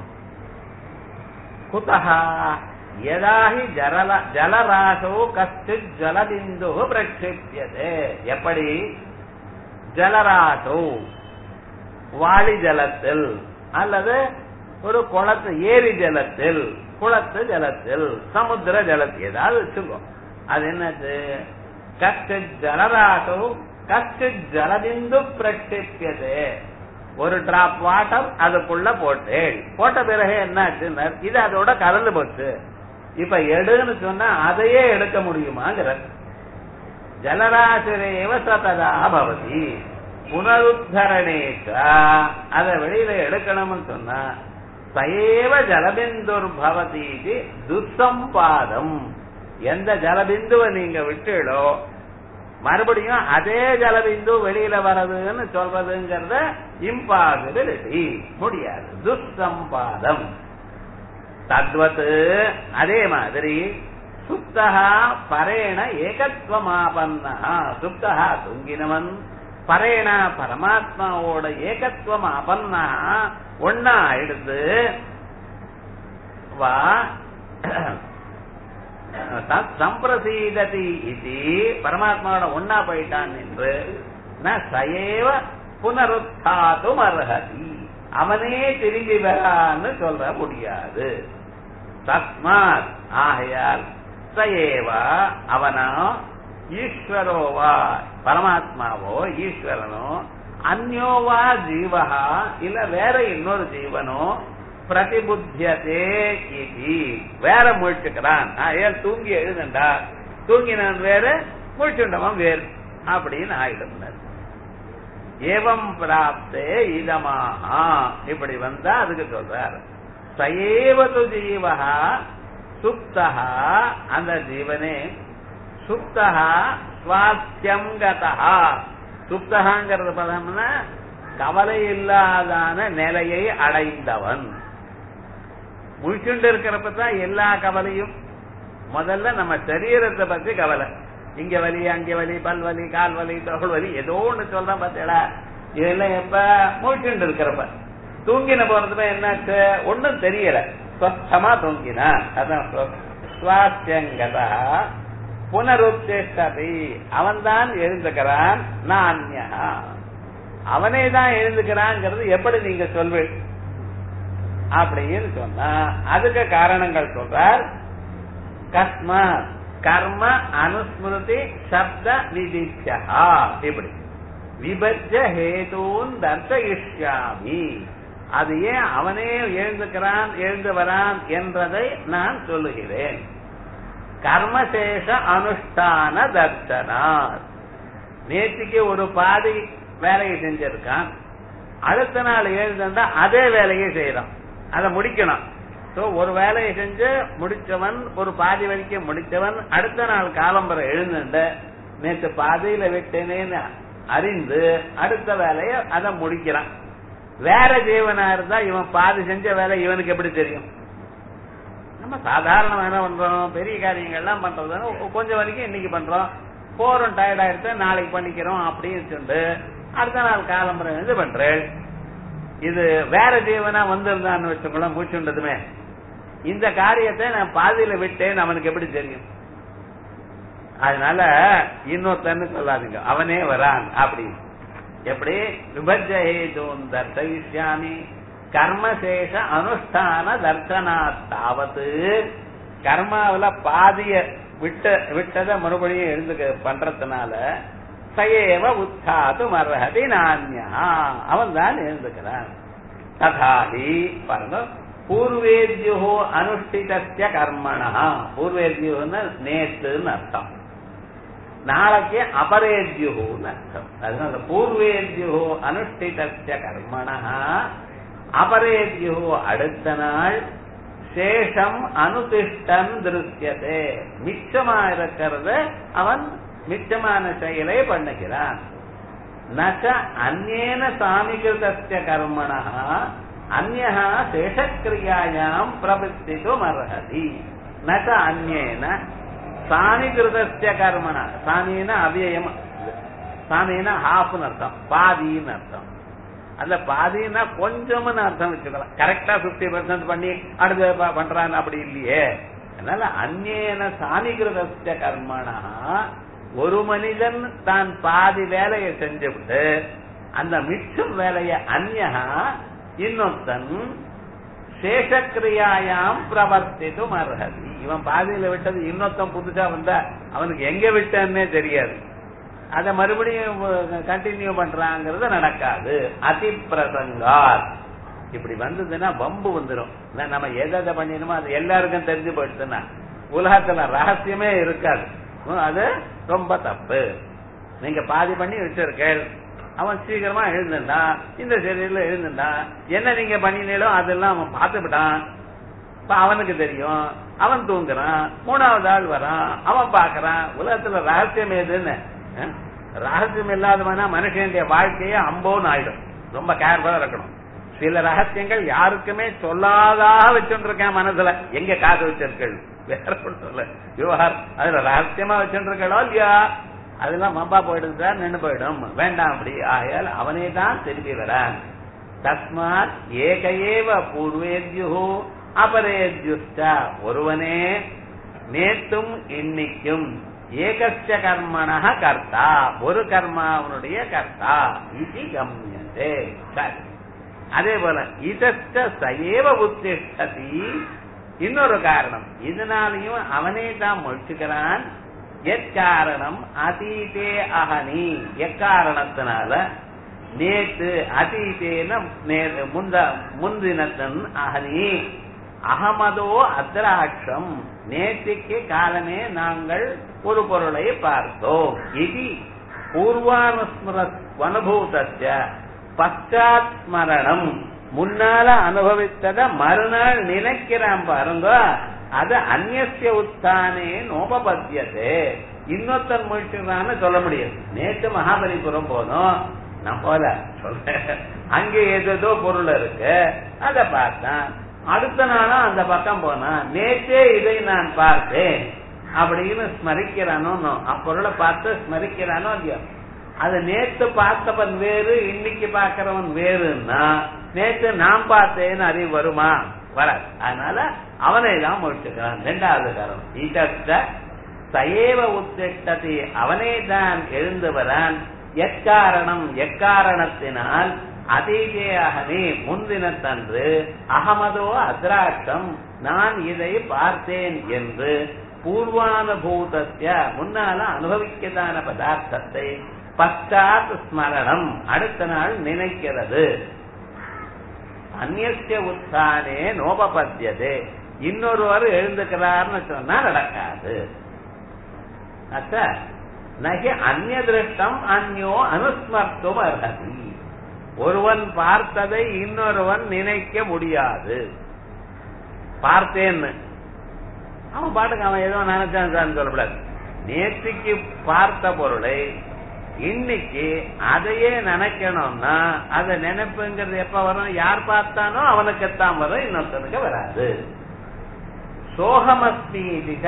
A: குதः यदा हि ஜரல ஜலராசோ கஷ்டித் ஜலபிந்து பிரக்ஷிப்பியதே எப்படி ஜலராசோ வாளி ஜலத்தில் அல்லது ஒரு குளத்து ஏரி ஜலத்தில் குளத்து ஜலத்தில் சமுத்திர ஜலத்தில் ஏதாவது வச்சுக்கோ அது என்னது கஷ்டித் ஜலராசோ கஷ்டித் ஜலபிந்து பிரக்ஷிப்பியதே ஒரு டிராப் வாட்டர் அதுக்குள்ள போட்டேன் போட்ட பிறகு என்னாச்சுன்னா இது அதோட கலந்து போச்சு இப்ப எடுன்னு சொன்னா அதையே எடுக்க முடியுமாங்கிற ஜலராசிரேவ சததா பவதி புனருத்தரணேச்ச அதை வெளியில எடுக்கணும்னு சொன்னா சயேவ ஜலபிந்துர் பவதி துசம்பாதம் எந்த ஜலபிந்துவை நீங்க விட்டுடோ மறுபடியும் அதே ஜலபிந்து வெளியில வர்றதுன்னு சொல்றதுங்கிறத இம்பாசிபிலிட்டி முடியாது துஸ்சம்பாதம் தத்வத் அதே மாதிரி சுப்தகா பரேண ஏகத்துவமாபன்னா சுப்தகா துங்கினவன் பரேண பரமாத்மாவோட ஏகத்துவம் ஆபன்னா ஒன்னா எடுத்து வா சம்பிரசீததி இது பரமாத்மாவோட ஒன்னா போயிட்டான் என்று ந சயேவ புனருத்தாதும் அர்ஹதி அவனே திரும்பி வரான்னு சொல்ற முடியாது தஸ்மாத் ஆகையால் சயேவா அவனா ஈஸ்வரோவா பரமாத்மாவோ ஈஸ்வரனோ அந்யோவா ஜீவகா இல்ல வேற இன்னொரு ஜீவனோ பிரதிபுத்தியதே இது வேற முழிச்சுக்கிறான் ஏன் தூங்கி எழுதுண்டா தூங்கினான் வேற முழிச்சுண்டவன் வேறு அப்படின்னு ஆயிடும் ஏவம் பிராப்தே இதமாஹா இப்படி வந்தா அதுக்கு சொல்றார் சயேவது ஜீவகா சுப்தகா அந்த ஜீவனே சுப்தகா சுவாஸ்யம் கதா சுப்தகாங்கிறது பதம்னா கவலை இல்லாதான நிலையை அடைந்தவன் முழிச்சுண்டு இருக்கிறப்ப தான் எல்லா கவலையும் முதல்ல நம்ம சரீரத்தை பத்தி கவலை இங்க வலி அங்க வலி பல் வலி கால் வலி தோல் வலி ஏதோ ஒண்ணு சொல்றேன் பாத்தீங்களா இதெல்லாம் எப்ப முழிச்சுண்டு இருக்கிறப்ப தூங்கின போறதுல என்னாச்சு ஒண்ணும் தெரியல ஸ்வஸ்தமா தூங்கினா அதான் சுவாஸ்யங்கதா புனருத்தேஷ்டபி அவன் தான் எழுந்துக்கிறான் நான்யா அவனே தான் எழுந்துக்கிறான்ங்கிறது எப்படி நீங்க சொல்வீங்க அப்படின்னு சொன்னா அதுக்கு காரணங்கள் சொல்றார் கஸ்மாத் கர்ம அனுஸ்மிருதி சப்த விதிச்சா இப்படி விபஜ ஹேதூன் தர்சயிஷ்யாமி அது ஏன் அவனே எழுந்துக்கிறான் எழுந்து வரான் என்றதை நான் சொல்லுகிறேன் கர்மசேஷ அனுஷ்டான தர்சனாத் நேற்றுக்கு ஒரு பாதி வேலையை செஞ்சிருக்கான் அடுத்த நாள் எழுந்தா அதே வேலையை செய்யறான் அதை முடிக்கணும் சோ ஒரு வேலையை செஞ்சு முடிச்சவன் ஒரு பாதி வரைக்கும் முடிச்சவன் அடுத்த நாள் காலம்பரை எழுந்துண்டு நேற்று பாதியில விட்டேனேன்னு அறிந்து அடுத்த வேலையை அதை முடிக்கிறான் வேற ஜீவனா இருந்தா இவன் பாதி செஞ்ச வேலை இவனுக்கு எப்படி தெரியும் நம்ம சாதாரணமா என்ன பண்றோம் பெரிய காரியங்கள்லாம் பண்றது கொஞ்சம் வரைக்கும் இன்னைக்கு பண்றோம் போறோம் டயர்ட் ஆயிடுச்சு நாளைக்கு பண்ணிக்கிறோம் அப்படின்னு சொல்லிட்டு அடுத்த நாள் காலம்பரை வந்து பண்றேன் இது வேற ஜீவனா வந்திருந்தான்னு வச்சுக்கோங்களேன் மூச்சுண்டதுமே இந்த காரியத்தை நான் பாதியில விட்டேன் அவனுக்கு எப்படி தெரியும் அதனால இன்னொருத்தன்னு சொல்லாதீங்க அவனே வரான் அப்படி எப்படி விபஜேதூன் தர்சயிஷ்யாமி கர்மசேஷ அனுஷ்டான தர்சனாத்தாவது கர்மாவில பாதிய விட்ட விட்டதை மறுபடியும் எழுந்து பண்றதுனால சயேவ உத்தாது மர்ஹதி நான்யா அவன் தான் எழுந்துக்கிறான் ததாஹி பாருங்க பூர்வேத்யோ அனுஷ்டிதஸ்ய கர்மணா பூர்வேத்யுன்னு நேற்றுன்னு அர்த்தம் நாளைக்கு அபரேத்யுன்னு அர்த்தம் அதனால பூர்வேத்யோ அனுஷ்டிதஸ்ய கர்மணா அபரேத்யோ அடுத்த நாள் சேஷம் அனுதிஷ்டன் திருஷ்யதே மிச்சமா இருக்கிறத அவன் மிச்சமான செயலை பண்ணுகிறான் நச்ச அந்நேன சாமிகிருதஸ்ய கர்மணா அந்நா சேஷக்கிரியாயாம் பிரவர்த்தித்தும் அர்ஹதி நச்ச அந்நேன சாமிகிருதஸ்ய கர்மண சாமின்னா அவ்யயம் சாமின்னா ஹாஃப்னு அர்த்தம் பாதின்னு அர்த்தம் அதுல பாதின்னா கொஞ்சம்னு அர்த்தம் வச்சுக்கலாம் கரெக்டா பிப்டி பர்சன்ட் பண்ணி அடுத்து ப- பண்றான் அப்படி இல்லையே அதனால அந்நேன சாமிகிருதஸ்ய கர்மணா ஒரு மனிதன் தான் பாதி வேலையை செஞ்சுவிட்டு அந்த மிச்சம் வேலையை அந்யகா இன்னொருத்தன் சேஷக்கிரியாயாம் பிரவர்த்தித்தும் அர்ஹதி இவன் பாதியில விட்டது இன்னொருத்தன் புதுசா வந்தா அவனுக்கு எங்க விட்டான்னே தெரியாது அத மறுபடியும் கண்டினியூ பண்றாங்கிறது நடக்காது அதி பிரசங்கார் இப்படி வந்ததுன்னா வம்பு வந்துடும் நான் நம்ம எதை எதை பண்ணினோமோ அது எல்லாருக்கும் தெரிஞ்சு போயிடுச்சுன்னா உலகத்துல ரகசியமே இருக்காது உம், அது ரொம்ப தப்பு நீங்க பாதி பண்ணி வச்சிருக்கேள் அவன் சீக்கிரமா எழுந்துட்டான் இந்த சரீரில் எழுந்துட்டான் என்ன நீங்க பண்ணினீங்களோ அதெல்லாம் அவன் பார்த்துவிட்டான் இப்ப அவனுக்கு தெரியும் அவன் தூங்குறான் மூணாவது ஆள் வரான் அவன் பாக்குறான் உலகத்துல ரகசியம் எதுன்னு அஹ்? ரகசியம் இல்லாதவனா மனுஷனுடைய வாழ்க்கையே அம்போன்னு ஆயிடும் ரொம்ப கேர்ஃபுல்லா இருக்கணும் சில ரகசியங்கள் யாருக்குமே சொல்லாதாக வச்சுருக்கேன் மனசுல எங்க காசு வச்சிருக்கள் வேற ஒண்ணும் இல்ல விவகாரம் அதுல ரகசியமா வச்சுருக்கோ இல்லையா அதெல்லாம் மம்பா போயிடுது சார் நின்று போயிடும் வேண்டாம் அப்படி ஆகையால் அவனே தான் திரும்பி வரான் தஸ்மாத் ஏக ஏவ பூர்வேத்யு அபரேத்யுஷ்ட ஒருவனே நேத்தும் இன்னைக்கும் ஏகஸ்ய கர்மண கர்த்தா ஒரு கர்மாவனுடைய கர்த்தா இது கம்யந்தே சரி அதே போல இதஸ்ட சயேவ உத்திஷ்டதி இன்னொரு காரணம் இதனாலையும் அவனே தான் முழிச்சுக்கிறான் எக்காரணம் அதீதே அகனி எக்காரணத்தினால நேத்து அதீதேன நே- முந்த முந்தினத்தன் அகனி அகமதோ அத்ராட்சம் நேற்றுக்கு காலமே நாங்கள் ஒரு பொருளை பார்த்தோம் இது பூர்வானுஸ்மர அனுபூதஸ்ய பச்சாத் ஸ்மரணம் முன்னால அனுபவித்தத மறுநாள் நினைக்கிறான் பாருங்க அது அந்நிய உத்தானே நோபபத்தியதே இன்னொருத்தன் முயற்சிறான்னு சொல்ல முடியாது நேற்று மகாபலிபுரம் போனோம் நான் போல சொல்றேன் அங்க ஏதேதோ பொருள் இருக்கு அத பார்த்தான் அடுத்த நாளும் அந்த பக்கம் போனா நேற்றே இதை நான் பார்த்தேன் அப்படின்னு ஸ்மரிக்கிறானோ அப்பொருளை பார்த்து ஸ்மரிக்கிறானோ இல்லையோ அது நேத்து பார்த்தவன் வேறு இன்னைக்கு பார்க்கிறவன் வேறுன்னா நேத்து நான் பார்த்தேன்னு அறிவு வருமா வராது அதனால அவனை தான் முடிச்சுக்கிறான் ரெண்டாவது காரணம் ஈட்ட சயேவ உத்திட்டத்தை அவனே தான் எழுந்து வரான் எக்காரணம் எக்காரணத்தினால் அதீதேயாகவே முன்தினத்தன்று அகமதோ அத்ராட்சம் நான் இதை பார்த்தேன் என்று பூர்வானுபூதத்திய முன்னால அனுபவிக்கதான பதார்த்தத்தை பச்சாத் ஸ்மரணம் அடுத்த நாள் நினைக்கிறது அந்நிய உத்தானே நோபபத்தியதே இன்னொருவர் எழுந்துக்கிறார்னு சொன்னா நடக்காது அச்சா நகி அந்நிய திருஷ்டம் அந்யோ அனுஸ்மர்த்தும் அர்ஹதி ஒருவன் பார்த்ததை இன்னொருவன் நினைக்க முடியாது பார்த்தேன்னு அவன் பாட்டுக்கு அவன் ஏதோ நினைச்சான் சொல்லக்கூடாது நேற்றுக்கு பார்த்த பொருளை இன்னைக்கு அதையே நினைக்கணும்னா அத நினைப்புங்கிறது எப்ப வரும் யார் பார்த்தானோ அவனுக்குத்தான் வரும் இன்னொருத்தனுக்கு வராது சோகமஸ்மி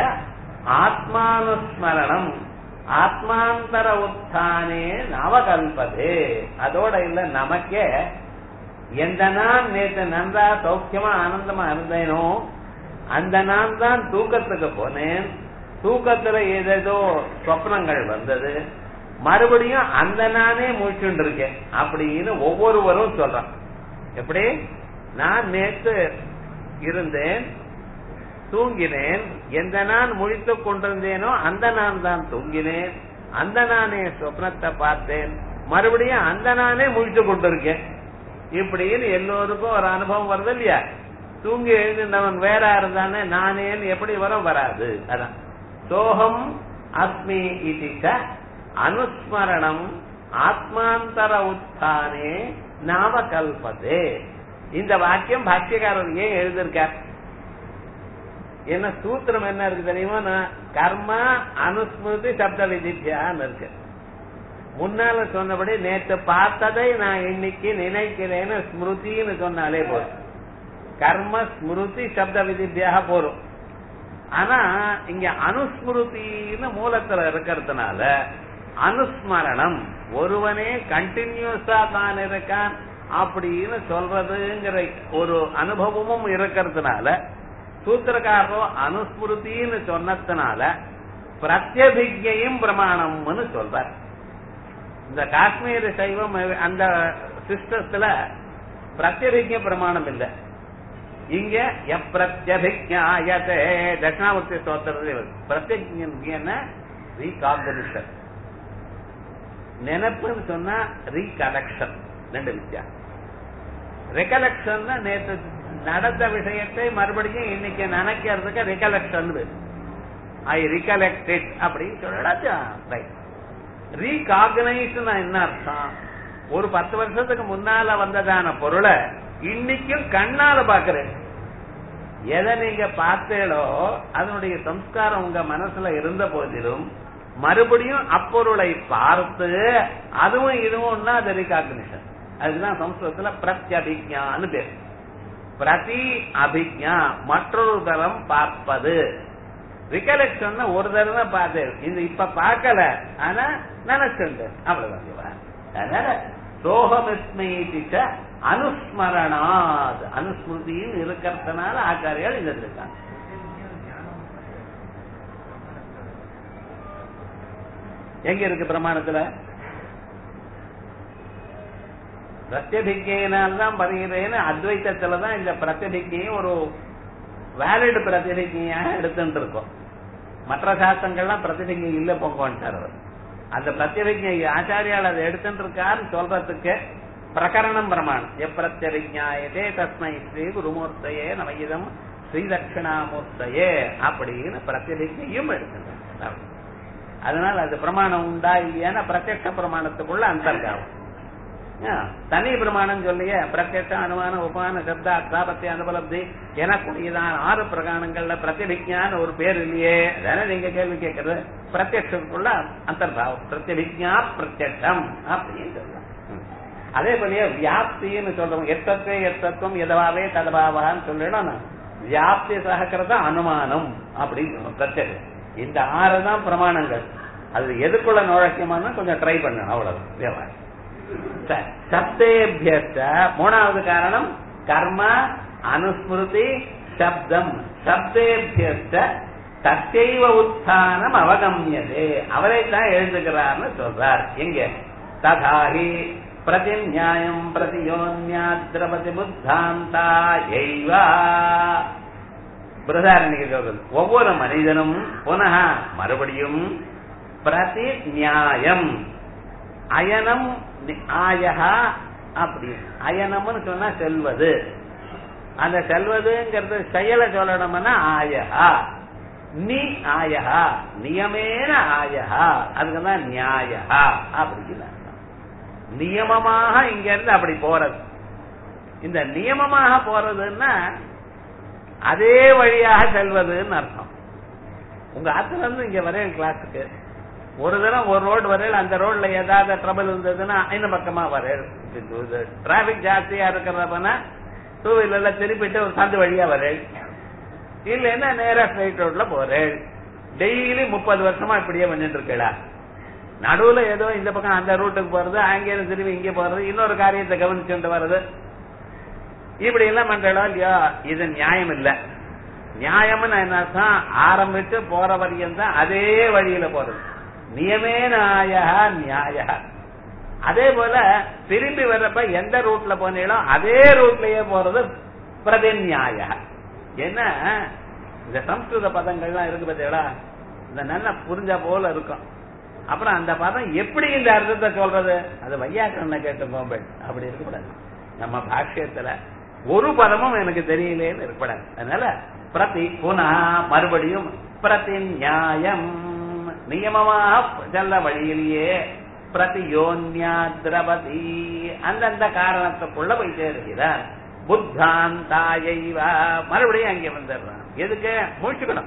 A: ஆத்மானுஸ்மரணம் ஆத்மாந்தர உத்தானே நவகல்பதே அதோட இல்ல நமக்கே எந்த நான் நேற்று நன்றா சௌக்கியமா ஆனந்தமா இருந்தேனோ அந்த நான் தான் தூக்கத்துக்கு போனேன் தூக்கத்துல ஏதேதோ சொப்னங்கள் வந்தது மறுபடியும் அந்த நானே முழிச்சுட்டு இருக்கேன் அப்படின்னு ஒவ்வொருவரும் சொல்றான் எப்படி நான் நேற்று இருந்தேன் தூங்கினேன் எந்த நான் முழித்துக் கொண்டிருந்தேனோ அந்த நான் தான் தூங்கினேன் அந்த நானே சொப்னத்தை பார்த்தேன் மறுபடியும் அந்த நானே முழித்துக் கொண்டிருக்கேன் இப்படின்னு எல்லோருக்கும் ஒரு அனுபவம் வருது இல்லையா தூங்கி எழுந்தவன் வேற இருந்தானே நானேன்னு எப்படி வரும் வராது அதான் சோகம் அஸ்மி இதிச்ச அனுஸ்மரணம் ஆத்மாந்தர உத்தானே நாம கல்பதே இந்த வாக்கியம் பாக்கியக்காரர் ஏன் எழுதியிருக்கார் என்ன சூத்திரம் என்ன இருக்கு தெரியுமா நான் கர்மா அனுஸ்மிருதி சப்த விதித்யான்னு இருக்கு முன்னால சொன்னபடி நேற்று பார்த்ததை நான் இன்னைக்கு நினைக்கிறேன்னு ஸ்மிருதின்னு சொன்னாலே போதும் கர்ம ஸ்மிருதி சப்த விதித்யாக போறோம் ஆனா இங்க அனுஸ்மிருதின்னு மூலத்துல இருக்கிறதுனால அனுஸ்மரணம் ஒருவனே கண்டினியூஸா தான் இருக்கான் அப்படின்னு சொல்றதுங்கிற ஒரு அனுபவமும் இருக்கிறதுனால சூத்திரக்காரோ அனுஸ்மிருதின்னு சொன்னதுனால பிரத்யபிஜையும் பிரமாணம்னு சொல்றார் இந்த காஷ்மீர் சைவம் அந்த சிஸ்டத்துல பிரத்யபிஜ பிரமாணம் இல்ல இங்க எப்பிரத்யபிஜாயதே தட்சிணாமூர்த்தி ஸ்தோத்திரத்தில் பிரத்யஜன ரீகாம்பினிஷன் நினைப்புன்னு சொன்னா ரீகலெக்ஷன் ரெண்டு வித்தியாசம் ரெகலெக்ஷன் நேற்று நடந்த விஷயத்தை மறுபடியும் இன்னைக்கு நினைக்கிறதுக்கு ரிகலெக்ஷன் ஐ ரிகலெக்ட் இட் அப்படின்னு சொல்லலாம் ரீகாகனைஸ் என்ன அர்த்தம் ஒரு பத்து வருஷத்துக்கு முன்னால வந்ததான பொருளை இன்னைக்கும் கண்ணால பாக்குறேன் எதை நீங்க பார்த்தீங்களோ அதனுடைய சம்ஸ்காரம் உங்க மனசுல இருந்த போதிலும் மறுபடியும் அப்பொருளை பார்த்து அதுவும் இதுவும்னா அது ரிகாக்னிஷன் அதுதான் சம்ஸ்கிருதத்துல பிரத்யபிஜான்னு பேர் பிரதி அபிஜா மற்றொரு தரம் பார்ப்பது ரிகலெக்ஷன் ஒரு தடவை பார்த்தேன் இந்த இப்ப பார்க்கல ஆனா நினைச்சுண்டு அவ்வளவுதான் அதனால சோகமிஸ்மீதிச்ச அனுஸ்மரணாத் அனுஸ்மிருதியும் இருக்கிறதுனால ஆச்சாரியால் இந்த இருக்காங்க எங்க இருக்கு பிரமாணத்துல பிரத்யபிக்கையினால்தான் பருகிறேன்னு அத்வைத்தத்துலதான் இந்த பிரத்யபிக்கையும் ஒரு வேலிட் பிரதிநிதியாக எடுத்துட்டு இருக்கோம் மற்ற சாஸ்திரங்கள்லாம் பிரதிநிதி இல்ல போங்கன்ட்டார் அவர் அந்த பிரத்யபிஜை ஆச்சாரியால் அதை எடுத்துட்டு இருக்காருன்னு சொல்றதுக்கு பிரகரணம் பிரமாணம் எப்பிரத்யபிஜாயதே தஸ்மை ஸ்ரீ குருமூர்த்தையே நவகிதம் ஸ்ரீ தட்சிணாமூர்த்தையே அப்படின்னு பிரத்யபிஜையும் எடுத்துட்டார் அதனால அது பிரமாணம் உண்டா இல்லையானா பிரத்யக்ஷ பிரமாணத்துக்குள்ள அந்தர்காவம் தனி பிரமாணம் சொல்லிய பிரத்யட்ச அனுமான உபான சப்த அத்தாபத்திய அனுபலப்தி எனக்குரியதான் ஆறு பிரகாணங்கள்ல பிரத்யபிஜான்னு ஒரு பேர் இல்லையே அதானே நீங்க கேள்வி கேட்கறது பிரத்யக்ஷத்துக்குள்ள அந்தர்பாவம் பிரத்யபிஜா பிரத்யட்சம் அப்படின்னு சொல்லலாம் அதே போலயே வியாப்தின்னு சொல்றோம் எத்தத்தை எத்தத்துவம் எதவாவே ததபாவான்னு சொல்லணும் வியாப்தி சகக்கிறத அனுமானம் அப்படின்னு பிரத்யட்சம் இந்த ஆறு தான் பிரமாணங்கள் அது எதுக்குள்ள நுழைக்குமான்னு கொஞ்சம் ட்ரை பண்ணணும் அவ்வளவு வியாபாரம் சப்தேபியஸ்ட மூணாவது காரணம் கர்ம அனுஸ்மிருதி சப்தம் சப்தேபியஸ்ட தத்தைவ உத்தானம் அவகமியதே அவரை தான் எழுதுகிறார்னு சொல்றார் எங்க ததாஹி பிரதிநியாயம் பிரதியோன்யாத்ரபதி புத்தாந்தா எய்வா பிரதாரணிக்கு சொல்றது ஒவ்வொரு மனிதனும் புனக மறுபடியும் பிரதி நியாயம் அயனம் ஆயகா அப்படி அயனம்னு சொன்னா செல்வது அந்த செல்வதுங்கிறது செயலை சொல்லணும்னா ஆயகா நீ ஆயகா நியமேன ஆயகா அதுக்குதான் நியாயகா அப்படின்னு நியமமாக இங்க இருந்து அப்படி போறது இந்த நியமமாக போறதுன்னா அதே வழியாக செல்வதுன்னு அர்த்தம் உங்க ஆத்துல இருந்து இங்க வரையும் கிளாஸுக்கு ஒரு தினம் ஒரு ரோடு வரையில் அந்த ரோட்ல ஏதாவது ட்ரபிள் இருந்ததுன்னா இந்த பக்கமா வரையல் டிராபிக் ஜாஸ்தியா இருக்கிறப்பனா டூ வீலர்ல திருப்பிட்டு ஒரு சந்து வழியா வரேன் இல்லைன்னா நேரா ஸ்ட்ரைட் ரோட்ல போறேன் டெய்லி முப்பது வருஷமா இப்படியே பண்ணிட்டு இருக்கா நடுவுல ஏதோ இந்த பக்கம் அந்த ரூட்டுக்கு போறது அங்கே திரும்பி இங்க போறது இன்னொரு காரியத்தை கவனிச்சுட்டு வர்றது இப்படி எல்லாம் பண்றோம் இல்லையா இது நியாயம் இல்ல நியாயம்னு என்ன ஆரம்பிச்சு போற வரையும் தான் அதே வழியில போறது நியமே நாயா நியாய அதே போல திரும்பி வர்றப்ப எந்த ரூட்ல போனீங்களோ அதே ரூட்லயே போறது பிரதிநியாய என்ன இந்த சம்ஸ்கிருத பதங்கள்லாம் இருக்கு பார்த்தீங்களா இந்த நல்ல புரிஞ்ச போல இருக்கும் அப்புறம் அந்த பதம் எப்படி இந்த அர்த்தத்தை சொல்றது அது வையாக்கண்ண கேட்டு கோம்பல் அப்படி இருக்கக்கூடாது நம்ம பாஷ்யத்துல ஒரு பதமும் எனக்கு தெரியலேன்னு இருக்கக்கூடாது அதனால பிரதி புனா மறுபடியும் பிரதி நியாயம் நியமமாக செல்ல வழியிலேயே பிரதியோன்யா திரவதி அந்தந்த காரணத்துக்குள்ள போய் சேருகிறார் புத்தாந்தாயைவா மறுபடியும் அங்கே வந்துடுறான் எதுக்கு முடிச்சுக்கணும்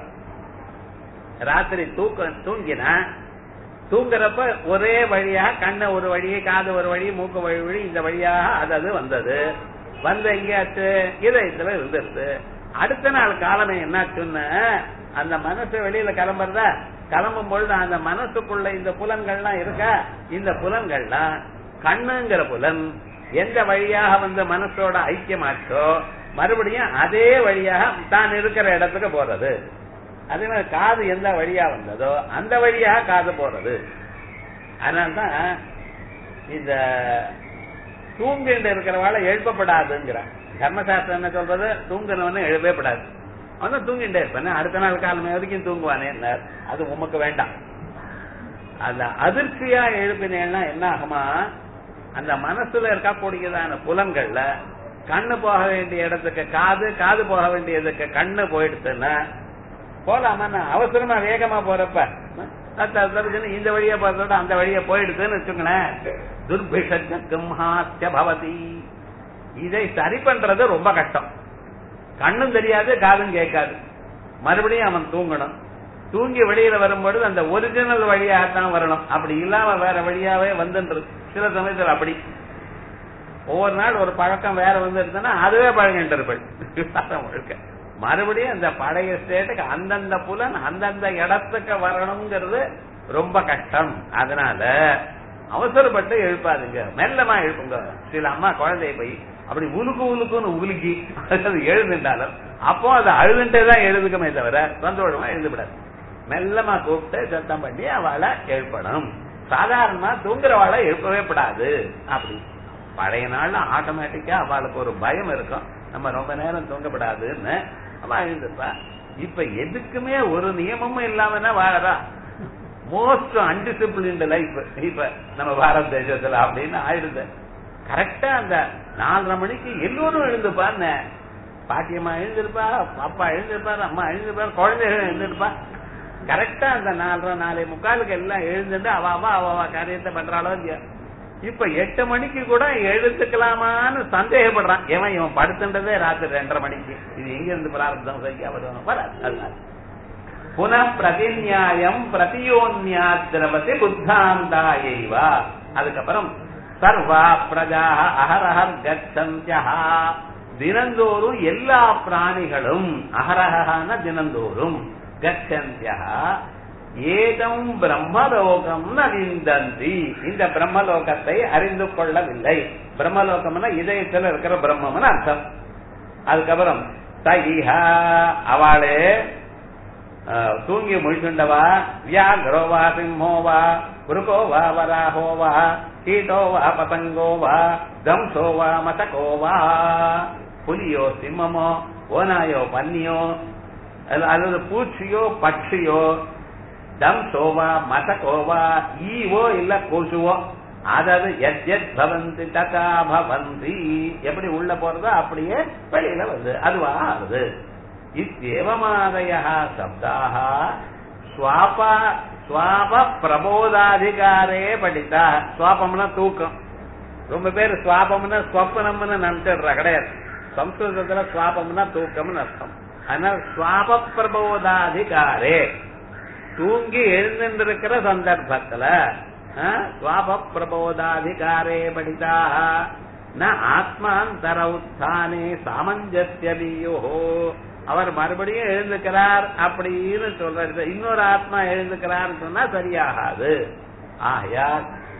A: ராத்திரி தூக்க தூங்கினா தூங்குறப்ப ஒரே வழியா கண்ண ஒரு வழி காது ஒரு வழி மூக்கு வழி வழி இந்த வழியாக அது அது வந்தது வந்த எங்கேயாச்சு இதயத்துல இருந்துருது அடுத்த நாள் காலமே என்னாச்சுன்னு அந்த மனசு வெளியில கிளம்புறதா கிளம்பும் பொழுது அந்த மனசுக்குள்ள இந்த புலன்கள்லாம் இருக்கா இந்த புலன்கள்லாம் கண்ணுங்கிற புலன் எந்த வழியாக வந்து மனசோட ஐக்கியமாச்சோ மறுபடியும் அதே வழியாக தான் இருக்கிற இடத்துக்கு போறது அதே மாதிரி காது எந்த வழியா வந்ததோ அந்த வழியாக காது போறது அதனால்தான் இந்த தூங்கிட்டு இருக்கிறவாள எழுப்பப்படாதுங்கிற தர்மசாஸ்திரம் என்ன சொல்றது தூங்குனவனு எழுப்பவே படாது அவன் தூங்கிட்டே இருப்பானே அடுத்த நாள் காலமே வரைக்கும் தூங்குவானே அது உமக்கு வேண்டாம் அந்த அதிர்ச்சியா எழுப்பினேன்னா என்ன ஆகுமா அந்த மனசுல இருக்கக்கூடியதான புலன்கள்ல கண்ணு போக வேண்டிய இடத்துக்கு காது காது போக வேண்டியதுக்கு கண்ணு போயிடுச்சுன்னா போலாமா நான் அவசரமா வேகமா போறப்ப இந்த வழியா போறதோட அந்த வழியா போயிடுதுன்னு வச்சுங்களேன் துர்பிஷம்ஹாத்திய பவதி இதை சரி பண்றது ரொம்ப கஷ்டம் கண்ணும் தெரியாது காதும் கேட்காது மறுபடியும் அவன் தூங்கணும் தூங்கி வெளியில வரும்பொழுது அந்த ஒரிஜினல் வழியாகத்தான் வரணும் அப்படி இல்லாம வேற வழியாவே வந்துன்றது சில சமயத்துல அப்படி ஒவ்வொரு நாள் ஒரு பழக்கம் வேற வந்து இருந்ததுன்னா அதுவே பழகிட்டு இருப்பேன் முழுக்க மறுபடியும் அந்த பழைய ஸ்டேட்டுக்கு அந்தந்த புலன் அந்தந்த இடத்துக்கு வரணுங்கிறது ரொம்ப கஷ்டம் அதனால அவசரப்பட்டு எழுப்பாதுங்க மெல்லமா எழுப்புங்க சில அம்மா குழந்தைய போய் அப்படி உலுக்கு உலுக்குன்னு உலுக்கி அது எழுதுண்டாலும் அப்போ அது அழுதுண்டே தான் எழுதுக்குமே தவிர சந்தோஷமா எழுதுவிடாது மெல்லமா கூப்பிட்டு சத்தம் பண்ணி அவளை எழுப்பணும் சாதாரணமா தூங்குறவாளை எழுப்பவே கூடாது அப்படி பழைய நாள்ல ஆட்டோமேட்டிக்கா அவளுக்கு ஒரு பயம் இருக்கும் நம்ம ரொம்ப நேரம் தூங்கப்படாதுன்னு அவ எழுந்திருப்பா இப்ப எதுக்குமே ஒரு நியமமும் இல்லாம வாழறா மோஸ்ட் அன்டிசிப்ளின்டு லைஃப் இப்ப நம்ம பாரத தேசத்துல அப்படின்னு ஆயிடுது கரெக்டா அந்த நாலரை மணிக்கு எல்லோரும் எழுந்துப்பான்னு பாட்டியம்மா எழுந்திருப்பா அப்பா எழுந்திருப்பாரு அம்மா எழுந்திருப்பாரு குழந்தைகள் எழுந்திருப்பா கரெக்டா அந்த நாலரை நாலே முக்காலுக்கு எல்லாம் எழுந்துட்டு அவ அவ அவ அவ காரியத்தை பண்றாளோ இல்லையா இப்ப எட்டு மணிக்கு கூட எழுத்துக்கலாமான்னு சந்தேகப்படுறான் ஏன் இவன் படுத்துன்றதே ராத்திரி ரெண்டரை மணிக்கு இது எங்க இருந்து பிரார்த்தம் சரியா வரும் வராது அதனால புன பிரதிநியாயம் பிரதியோன்யாத்திரவதி புத்தாந்தாயைவா அதுக்கப்புறம் சர்வா பிரஜா அகரஹர் கச்சந்தியா தினந்தோறும் எல்லா பிராணிகளும் அகரஹான தினந்தோறும் கச்சந்தியா ஏதம் பிரம்மலோகம் நவிந்தந்தி இந்த பிரம்மலோகத்தை அறிந்து கொள்ளவில்லை பிரம்மலோகம்னா இதயத்தில் இருக்கிற பிரம்மம்னு அர்த்தம் அதுக்கப்புறம் தகிஹா அவளே தூங்கி முழிச்சுண்டவா வியாகரோவா சிம்மோவா புருகோவா வராஹோவா கீட்டோவா பதங்கோவா தம்சோவா மதகோவா புலியோ சிம்மமோ ஓனாயோ பன்னியோ அல்லது பூச்சியோ பட்சியோ தம்சோவா மதகோவா ஈவோ இல்ல கொசுவோ அதாவது எத் எத் பவந்தி ததா பவந்தி எப்படி உள்ள போறதோ அப்படியே வெளியில வருது அதுவா ஆகுது இத்தேவமாதய சப்தாக ஸ்வாப ஸ்வாப பிரபோதாதிகாரே படித்தா ஸ்வாபம்னா தூக்கம் ரொம்ப பேர் ஸ்வாபம்னா ஸ்வப்னம்னு நினைச்சிடுறா கிடையாது சம்ஸ்கிருதத்துல ஸ்வாபம்னா தூக்கம்னு அர்த்தம் அதனால ஸ்வாப பிரபோதாதிகாரே தூங்கி எழுந்திருக்கிற சந்தர்ப்பத்துல ஸ்வாப பிரபோதாதிகாரே படிதாக ந ஆத்மாந்தர உத்தானே சாமஞ்சஸ்யோ அவர் மறுபடியும் எழுந்துக்கிறார் அப்படின்னு சொல்றது இன்னொரு ஆத்மா எழுந்துக்கிறார் சொன்னா சரியாகாது ஆகையா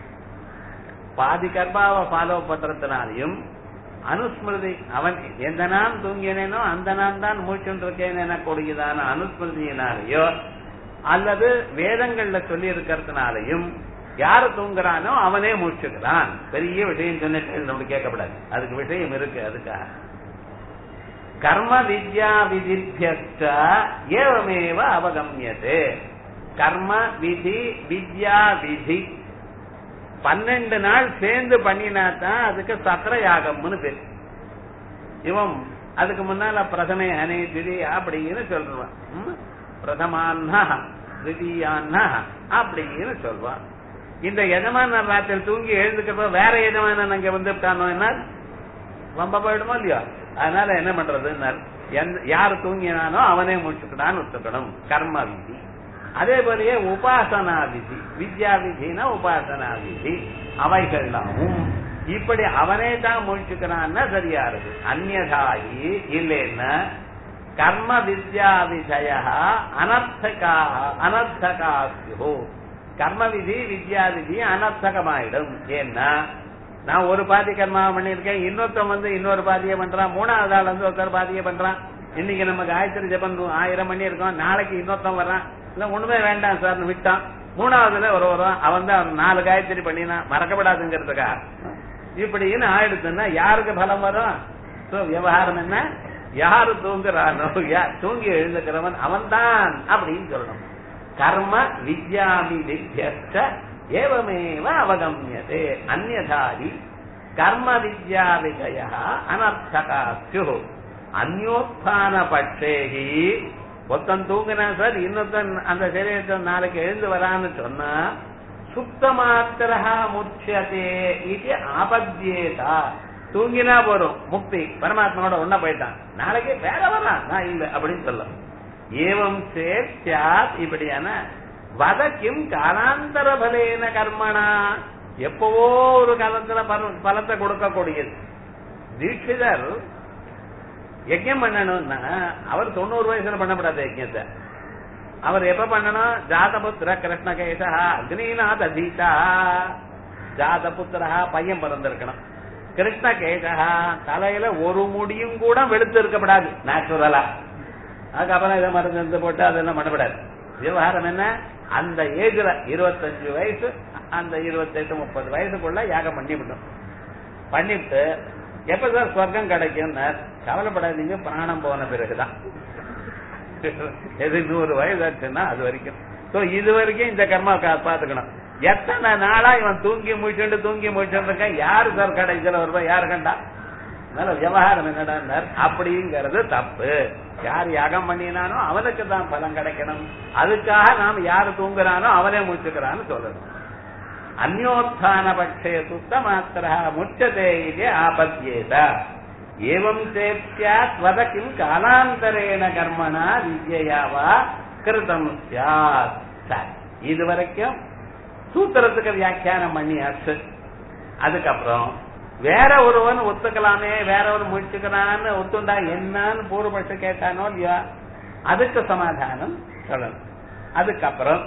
A: பாதி கர்ப்பாவை ஃபாலோ பண்றதுனாலையும் அனுஸ்மிருதி அவன் எந்த நான் தூங்கினேனோ அந்த நான் தான் மூச்சுட்டு இருக்கேன் எனக்கூடியதான அனுஸ்மிருதியினாலேயோ அல்லது வேதங்கள்ல சொல்லி இருக்கிறதுனாலையும் யாரு தூங்குறானோ அவனே மூச்சுக்கிறான் பெரிய விஷயம் சொன்னிட்டு நம்ம கேட்கப்படாது அதுக்கு விஷயம் இருக்கு அதுக்காக கர்ம வித்யா விதிபியஸ்ட ஏவமேவ அவகமியது கர்ம விதி வித்யா விதி பன்னெண்டு நாள் சேர்ந்து பண்ணினா தான் அதுக்கு சத்திர யாகம்னு பேர் இவன் அதுக்கு முன்னால பிரதமே அனே திதி அப்படின்னு சொல்றான் பிரதமான்னா திதியான்னா அப்படின்னு சொல்வான் இந்த எஜமான ராத்திரி தூங்கி எழுந்துக்கிறப்ப வேற எஜமான அங்க வந்துட்டானோ என்ன ரொம்ப போயிடுமோ இல்லையா அதனால என்ன பண்றது யாரு தூங்கினானோ அவனே முடிச்சுக்கிட்டான்னு ஒத்துக்கணும் கர்ம விதி அதே போலயே உபாசனா விதி வித்யா விதினா உபாசனா விதி அவைகள்லாமும் இப்படி அவனே தான் முடிச்சுக்கிறான்னா சரியா இருக்கு அந்நதாயி இல்லைன்னா கர்ம வித்யா விஜய அனர்த்தகா அனர்த்தகாஸ்யோ கர்ம விதி வித்யா விதி அனர்த்தகமாயிடும் ஏன்னா நான் ஒரு பாதி கர்மாவை பண்ணிருக்கேன் இன்னொருத்தன் வந்து இன்னொரு பாதியை பண்றான் மூணாவது ஆள் வந்து ஒருத்தர் பாதியை பண்றான் இன்னைக்கு நம்ம காயத்ரி ஜபம் ஆயிரம் பண்ணி இருக்கோம் நாளைக்கு இன்னொருத்தன் வர்றான் இல்ல ஒண்ணுமே வேண்டாம் சார் விட்டான் மூணாவதுல ஒரு வரும் அவன் தான் நாலு காயத்ரி பண்ணினா மறக்கப்படாதுங்கிறதுக்கா இப்படின்னு ஆயிடுச்சுன்னா யாருக்கு பலம் வரும் சோ விவகாரம் என்ன யாரு தூங்குறானோ தூங்கி எழுந்துக்கிறவன் அவன் தான் அப்படின்னு சொல்லணும் கர்ம வித்யாமி வித்யஸ்ட ஏவமேவ அவகமியதே அந்நதாரி கர்ம வித்யா விஜய அனர்த்தகாஸ்யு அந்யோத்தான பட்சேகி ஒருத்தன் தூங்கினா சார் இன்னொருத்தன் அந்த சரீரத்தை நாளைக்கு எழுந்து வரான்னு சொன்னா சுத்த மாத்திரா முச்சியதே இது ஆபத்தியேதா தூங்கினா போறோம் முக்தி பரமாத்மாவோட ஒன்னா போயிட்டான் நாளைக்கு வேற வரான் நான் இல்ல அப்படின்னு சொல்ல ஏவம் சேத் சியாத் இப்படியான வதக்கும் காலாந்தர பலேன கர்மனா எப்பவோ ஒரு காலத்துல பல- பலத்தை கொடுக்கக்கூடியது தீட்சிதர் யஜ்யம் பண்ணணும்னா அவர் தொண்ணூறு வயசுல பண்ணக்கூடாது யஜ்யத்தை அவர் எப்ப பண்ணணும் ஜாதபுத்திர கிருஷ்ணகேசா அக்னிநாத் அதீதா ஜாதபுத்திரா பையன் பிறந்திருக்கணும் கிருஷ்ணகேசா தலையில ஒரு முடியும் கூட வெளுத்து இருக்கப்படாது நேச்சுரலா அதுக்கப்புறம் இதை மருந்து இருந்து போட்டு அதெல்லாம் பண்ணப்படாது விவகாரம் என்ன அந்த ஏஜ்ல இருபத்தஞ்சு வயசு அந்த இருபத்தெட்டு முப்பது வயசுக்குள்ள யாகம் பண்ணிவிட்டோம் பண்ணிவிட்டு எப்ப சார் சொர்க்கம் கிடைக்கும் கவலைப்படாதீங்க பிராணம் போன பிறகுதான் எது நூறு வயசு ஆச்சுன்னா அது வரைக்கும் சோ இது வரைக்கும் இந்த கர்மா கா- பாத்துக்கணும் எத்தனை நாளா இவன் தூங்கி முடிச்சுட்டு தூங்கி முடிச்சுட்டு இருக்கான் யாரு சார் கடைசியில வருவா யாரு கண்டா அதனால விவகாரம் என்னடா அப்படிங்கிறது தப்பு யார் யாகம் பண்ணினானோ அவனுக்கு தான் பலன் கிடைக்கணும் அதுக்காக நாம் யாரு தூங்குறானோ அவனே முடிச்சுக்கிறான்னு சொல்லணும் அந்யோத்தான பட்சே சுத்த மாத்திர முச்சதே இது ஆபத்தியேத ஏவம் சேத்யாத் வத கிம் காலாந்தரேன கர்மனா வித்யாவா கிருதம் சியாத் சரி. இது வரைக்கும் சூத்திரத்துக்கு வியாக்கியானம் பண்ணியாச்சு அதுக்கப்புறம் வேற ஒருவன் ஒத்துக்கலாமே வேற ஒரு முடிச்சுக்கிறான்னு ஒத்துண்டா என்னன்னு பூர்வபட்ச கேட்டானோ இல்லையா அதுக்கு சமாதானம் சொல்லணும் அதுக்கப்புறம்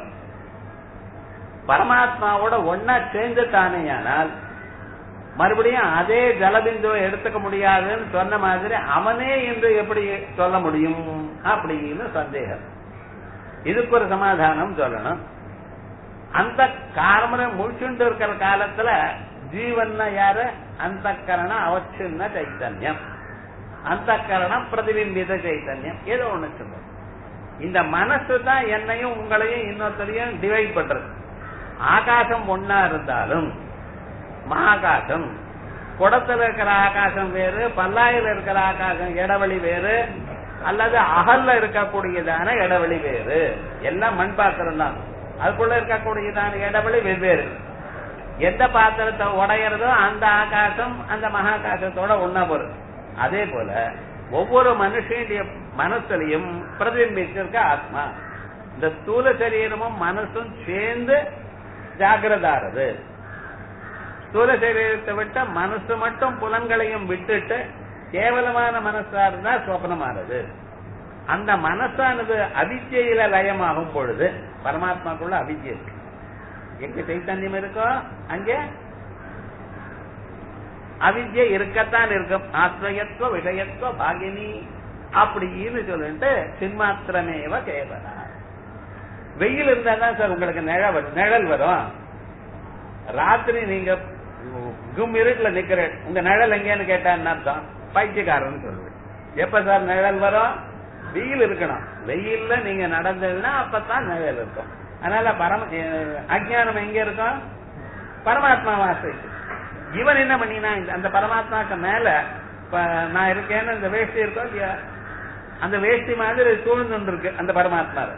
A: பரமாத்மாவோட ஒன்னா சேர்ந்துட்டானேயானால் மறுபடியும் அதே ஜலபிந்துவை எடுத்துக்க முடியாதுன்னு சொன்ன மாதிரி அவனே என்று எப்படி சொல்ல முடியும் அப்படின்னு சந்தேகம் இதுக்கு ஒரு சமாதானம் சொல்லணும் அந்த காரமனை முழிச்சுண்டு இருக்கிற காலத்துல ஜீவன்னா யாரு அந்த கரண அவச்சின்ன சைத்தன்யம் அந்த கரணம் பிரதிபிம்பித சைத்தன்யம் ஏதோ ஒண்ணு சொல்லுங்க இந்த மனசு தான் என்னையும் உங்களையும் இன்னொருத்தரையும் டிவைட் பண்றது ஆகாசம் ஒன்னா இருந்தாலும் மகாகாசம் குடத்துல இருக்கிற ஆகாசம் வேறு பல்லாயில இருக்கிற ஆகாசம் இடவெளி வேறு அல்லது அகல்ல இருக்கக்கூடியதான இடவெளி வேறு எல்லாம் மண் பாத்திரம் தான் அதுக்குள்ள இருக்கக்கூடியதான இடவெளி வெவ்வேறு எந்த பாத்திரத்தை உடையறதோ அந்த ஆகாசம் அந்த மகாகாசத்தோட ஒன்னா போறது அதே போல ஒவ்வொரு மனுஷனுடைய மனசுலையும் பிரதிபிம்பிச்சிருக்க ஆத்மா இந்த ஸ்தூல சரீரமும் மனசும் சேர்ந்து ஜாகிரதாறது ஸ்தூல சரீரத்தை விட்ட மனசு மட்டும் புலன்களையும் விட்டுட்டு கேவலமான மனசா இருந்தா சொப்னமானது அந்த மனசானது அவித்யில லயமாகும் பொழுது பரமாத்மாக்குள்ள அவித்யை இருக்கு எங்க சைத்தன்யம் இருக்கோ அங்கே அவித்யை இருக்கத்தான் இருக்கும் ஆத்மயத்துவ விஷயத்துவ பாகினி அப்படின்னு சொல்லிட்டு சின்மாத்திரமேவ கேவலா வெயில் இருந்தா தான் சார் உங்களுக்கு நிழல் வரும் நிழல் வரும் ராத்திரி நீங்க கும் இருட்டுல நிக்கிற உங்க நிழல் எங்கேன்னு கேட்டான்னு அர்த்தம் பைத்தியக்காரன்னு சொல்லுவேன் எப்ப சார் நிழல் வரும் வெயில் இருக்கணும் வெயில்ல நீங்க நடந்ததுன்னா அப்பதான் நிழல் இருக்கும் அதனால பரம அஹ் அஜ்ஞானம் எங்க இருக்கும் பரமாத்மா வாசை இவன் என்ன பண்ணினா இந்த- அந்த பரமாத்மாக்கு மேல இப்ப நான் இருக்கேன்னு இந்த வேஷ்டி இருக்கோ இல்லையா அந்த வேஷ்டி மாதிரி சூழ்ந்து இருக்கு அந்த பரமாத்மாவை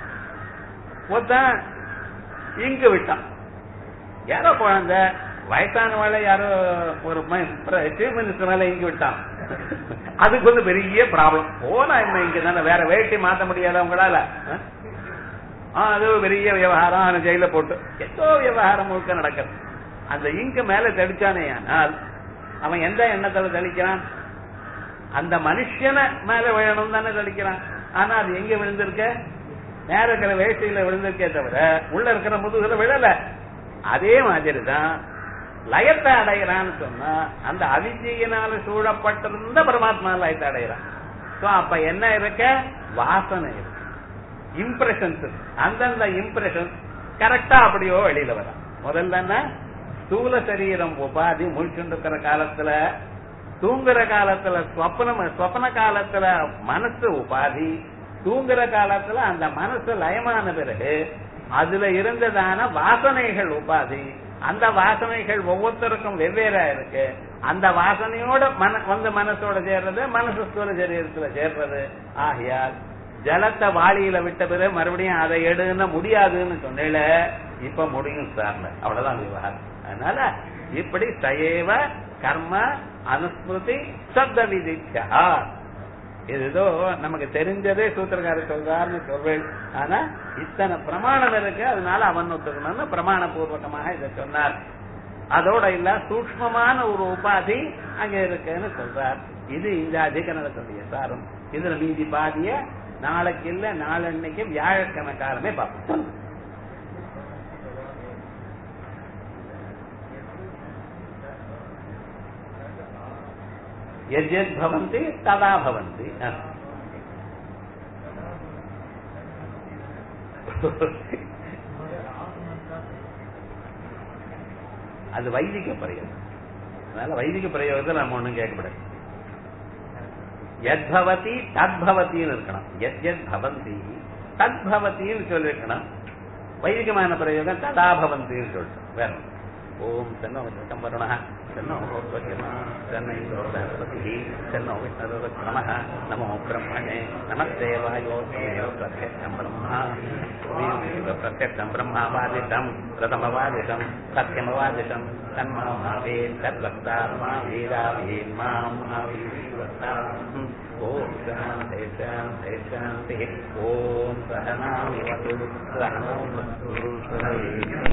A: ஒருத்தன் இங்கு விட்டான் யாரோ குழந்தை வயசானவளை யாரோ ஒரு சீஃப் மினிஸ்டர் மேல இங்கு விட்டான் அதுக்கு வந்து பெரிய ப்ராப்ளம் போனா என்ன இங்க தானே வேற வேட்டி மாத்த முடியாத உங்களால அஹ்? ஆ, அது ஒரு பெரிய விவகாரம் அவனை ஜெயில போட்டு ஏதோ விவகாரம் முழுக்க நடக்குது அந்த இங்கு மேல தெளிச்சானே ஆனால் அவன் எந்த எண்ணத்துல தெளிக்கிறான் அந்த மனுஷனை மேல விழணும் தானே தெளிக்கிறான் ஆனா அது எங்க விழுந்திருக்க நேர இருக்கிற வேஷ்டியில விழுந்திருக்கே தவிர உள்ள இருக்கிற முதுகுல விழல அதே மாதிரி தான் லயத்தை அடைகிறான்னு சொன்னா அந்த அவிஜயினால சூழப்பட்டிருந்த பரமாத்மா லயத்தை அடைகிறான் சோ அப்ப என்ன இருக்க வாசனை இருக்கு இம்ப்ரெஷன்ஸ் அந்தந்த இம்ப்ரெஷன் கரெக்டா அப்படியோ வெளியில வர முதல்ல என்ன ஸ்தூல சரீரம் உபாதி முழிச்சுட்டு இருக்கிற காலத்துல தூங்குற காலத்துல ஸ்வப்னம் ஸ்வப்ன காலத்துல மனசு உபாதி தூங்குற காலத்துல அந்த மனசு லயமான பிறகு அதுல இருந்ததான வாசனைகள் உபாதி அந்த வாசனைகள் ஒவ்வொருத்தருக்கும் வெவ்வேறா இருக்கு அந்த வாசனையோட மன வந்து மனசோட சேர்றது மனசு ஸ்தூல சரீரத்துல சேர்றது ஆகையால் ஜலத்தை வாளியில விட்ட பிறகு மறுபடியும் அதை எடுன்னு முடியாதுன்னு சொன்னேல இப்ப முடியும் சார் அவ்வளவுதான் விவகாரம் அதனால இப்படி சயேவ கர்ம அனுஸ்மிருதி சப்த விதிச்சா இது ஏதோ நமக்கு தெரிஞ்சதே சூத்திரக்காரர் சொல்றாருன்னு சொல்றேன் ஆனா இத்தனை பிரமாணம் இருக்கு அதனால அவன் ஒத்துக்கணும்னு பிரமாண பூர்வகமாக இதை சொன்னார் அதோட இல்ல சூக்மமான ஒரு உபாதி அங்க இருக்குன்னு சொல்றார் இது இந்த அதிகரணத்துடைய சாரம் இதுல மீதி பாதிய நாளைக்கு இல்ல நாளன்னைக்கு வியாழக்கணக்காரமே பார்ப்போம் यद्यद् भवन्ति तदा भवन्ति அது வைதிக பிரயோகம் அதனால வைதிக பிரயோகத்தை நம்ம ஒண்ணும் கேட்கக்கூடாது எத் பவதி தத் பவத்தின்னு இருக்கணும் எத் எத் பவந்தி தத் பவத்தின்னு சொல்லிருக்கணும் வைதிகமான பிரயோகம் ததா பவந்தின்னு சொல்லிட்டு வேற ஓம் தன்னோ விஷ்ணம் வருண தன்னோ தன்னைரோதி தன்னோ விஷ்ணு நமோ பிரம்மணே நமஸ்தேவாயோ பிரத்யம் பிரம்மா பிரத்யம் பிரம்மாவாதிஷம் பிரதமவாதிஷம் சத்தியமவாதிஷம் தன்மாவே தத்வக்தாத்மா வீராவீன் மாம் ஓம் சாந்தி சாந்தி சாந்தி ஓம் சகனாமிவது சகனோ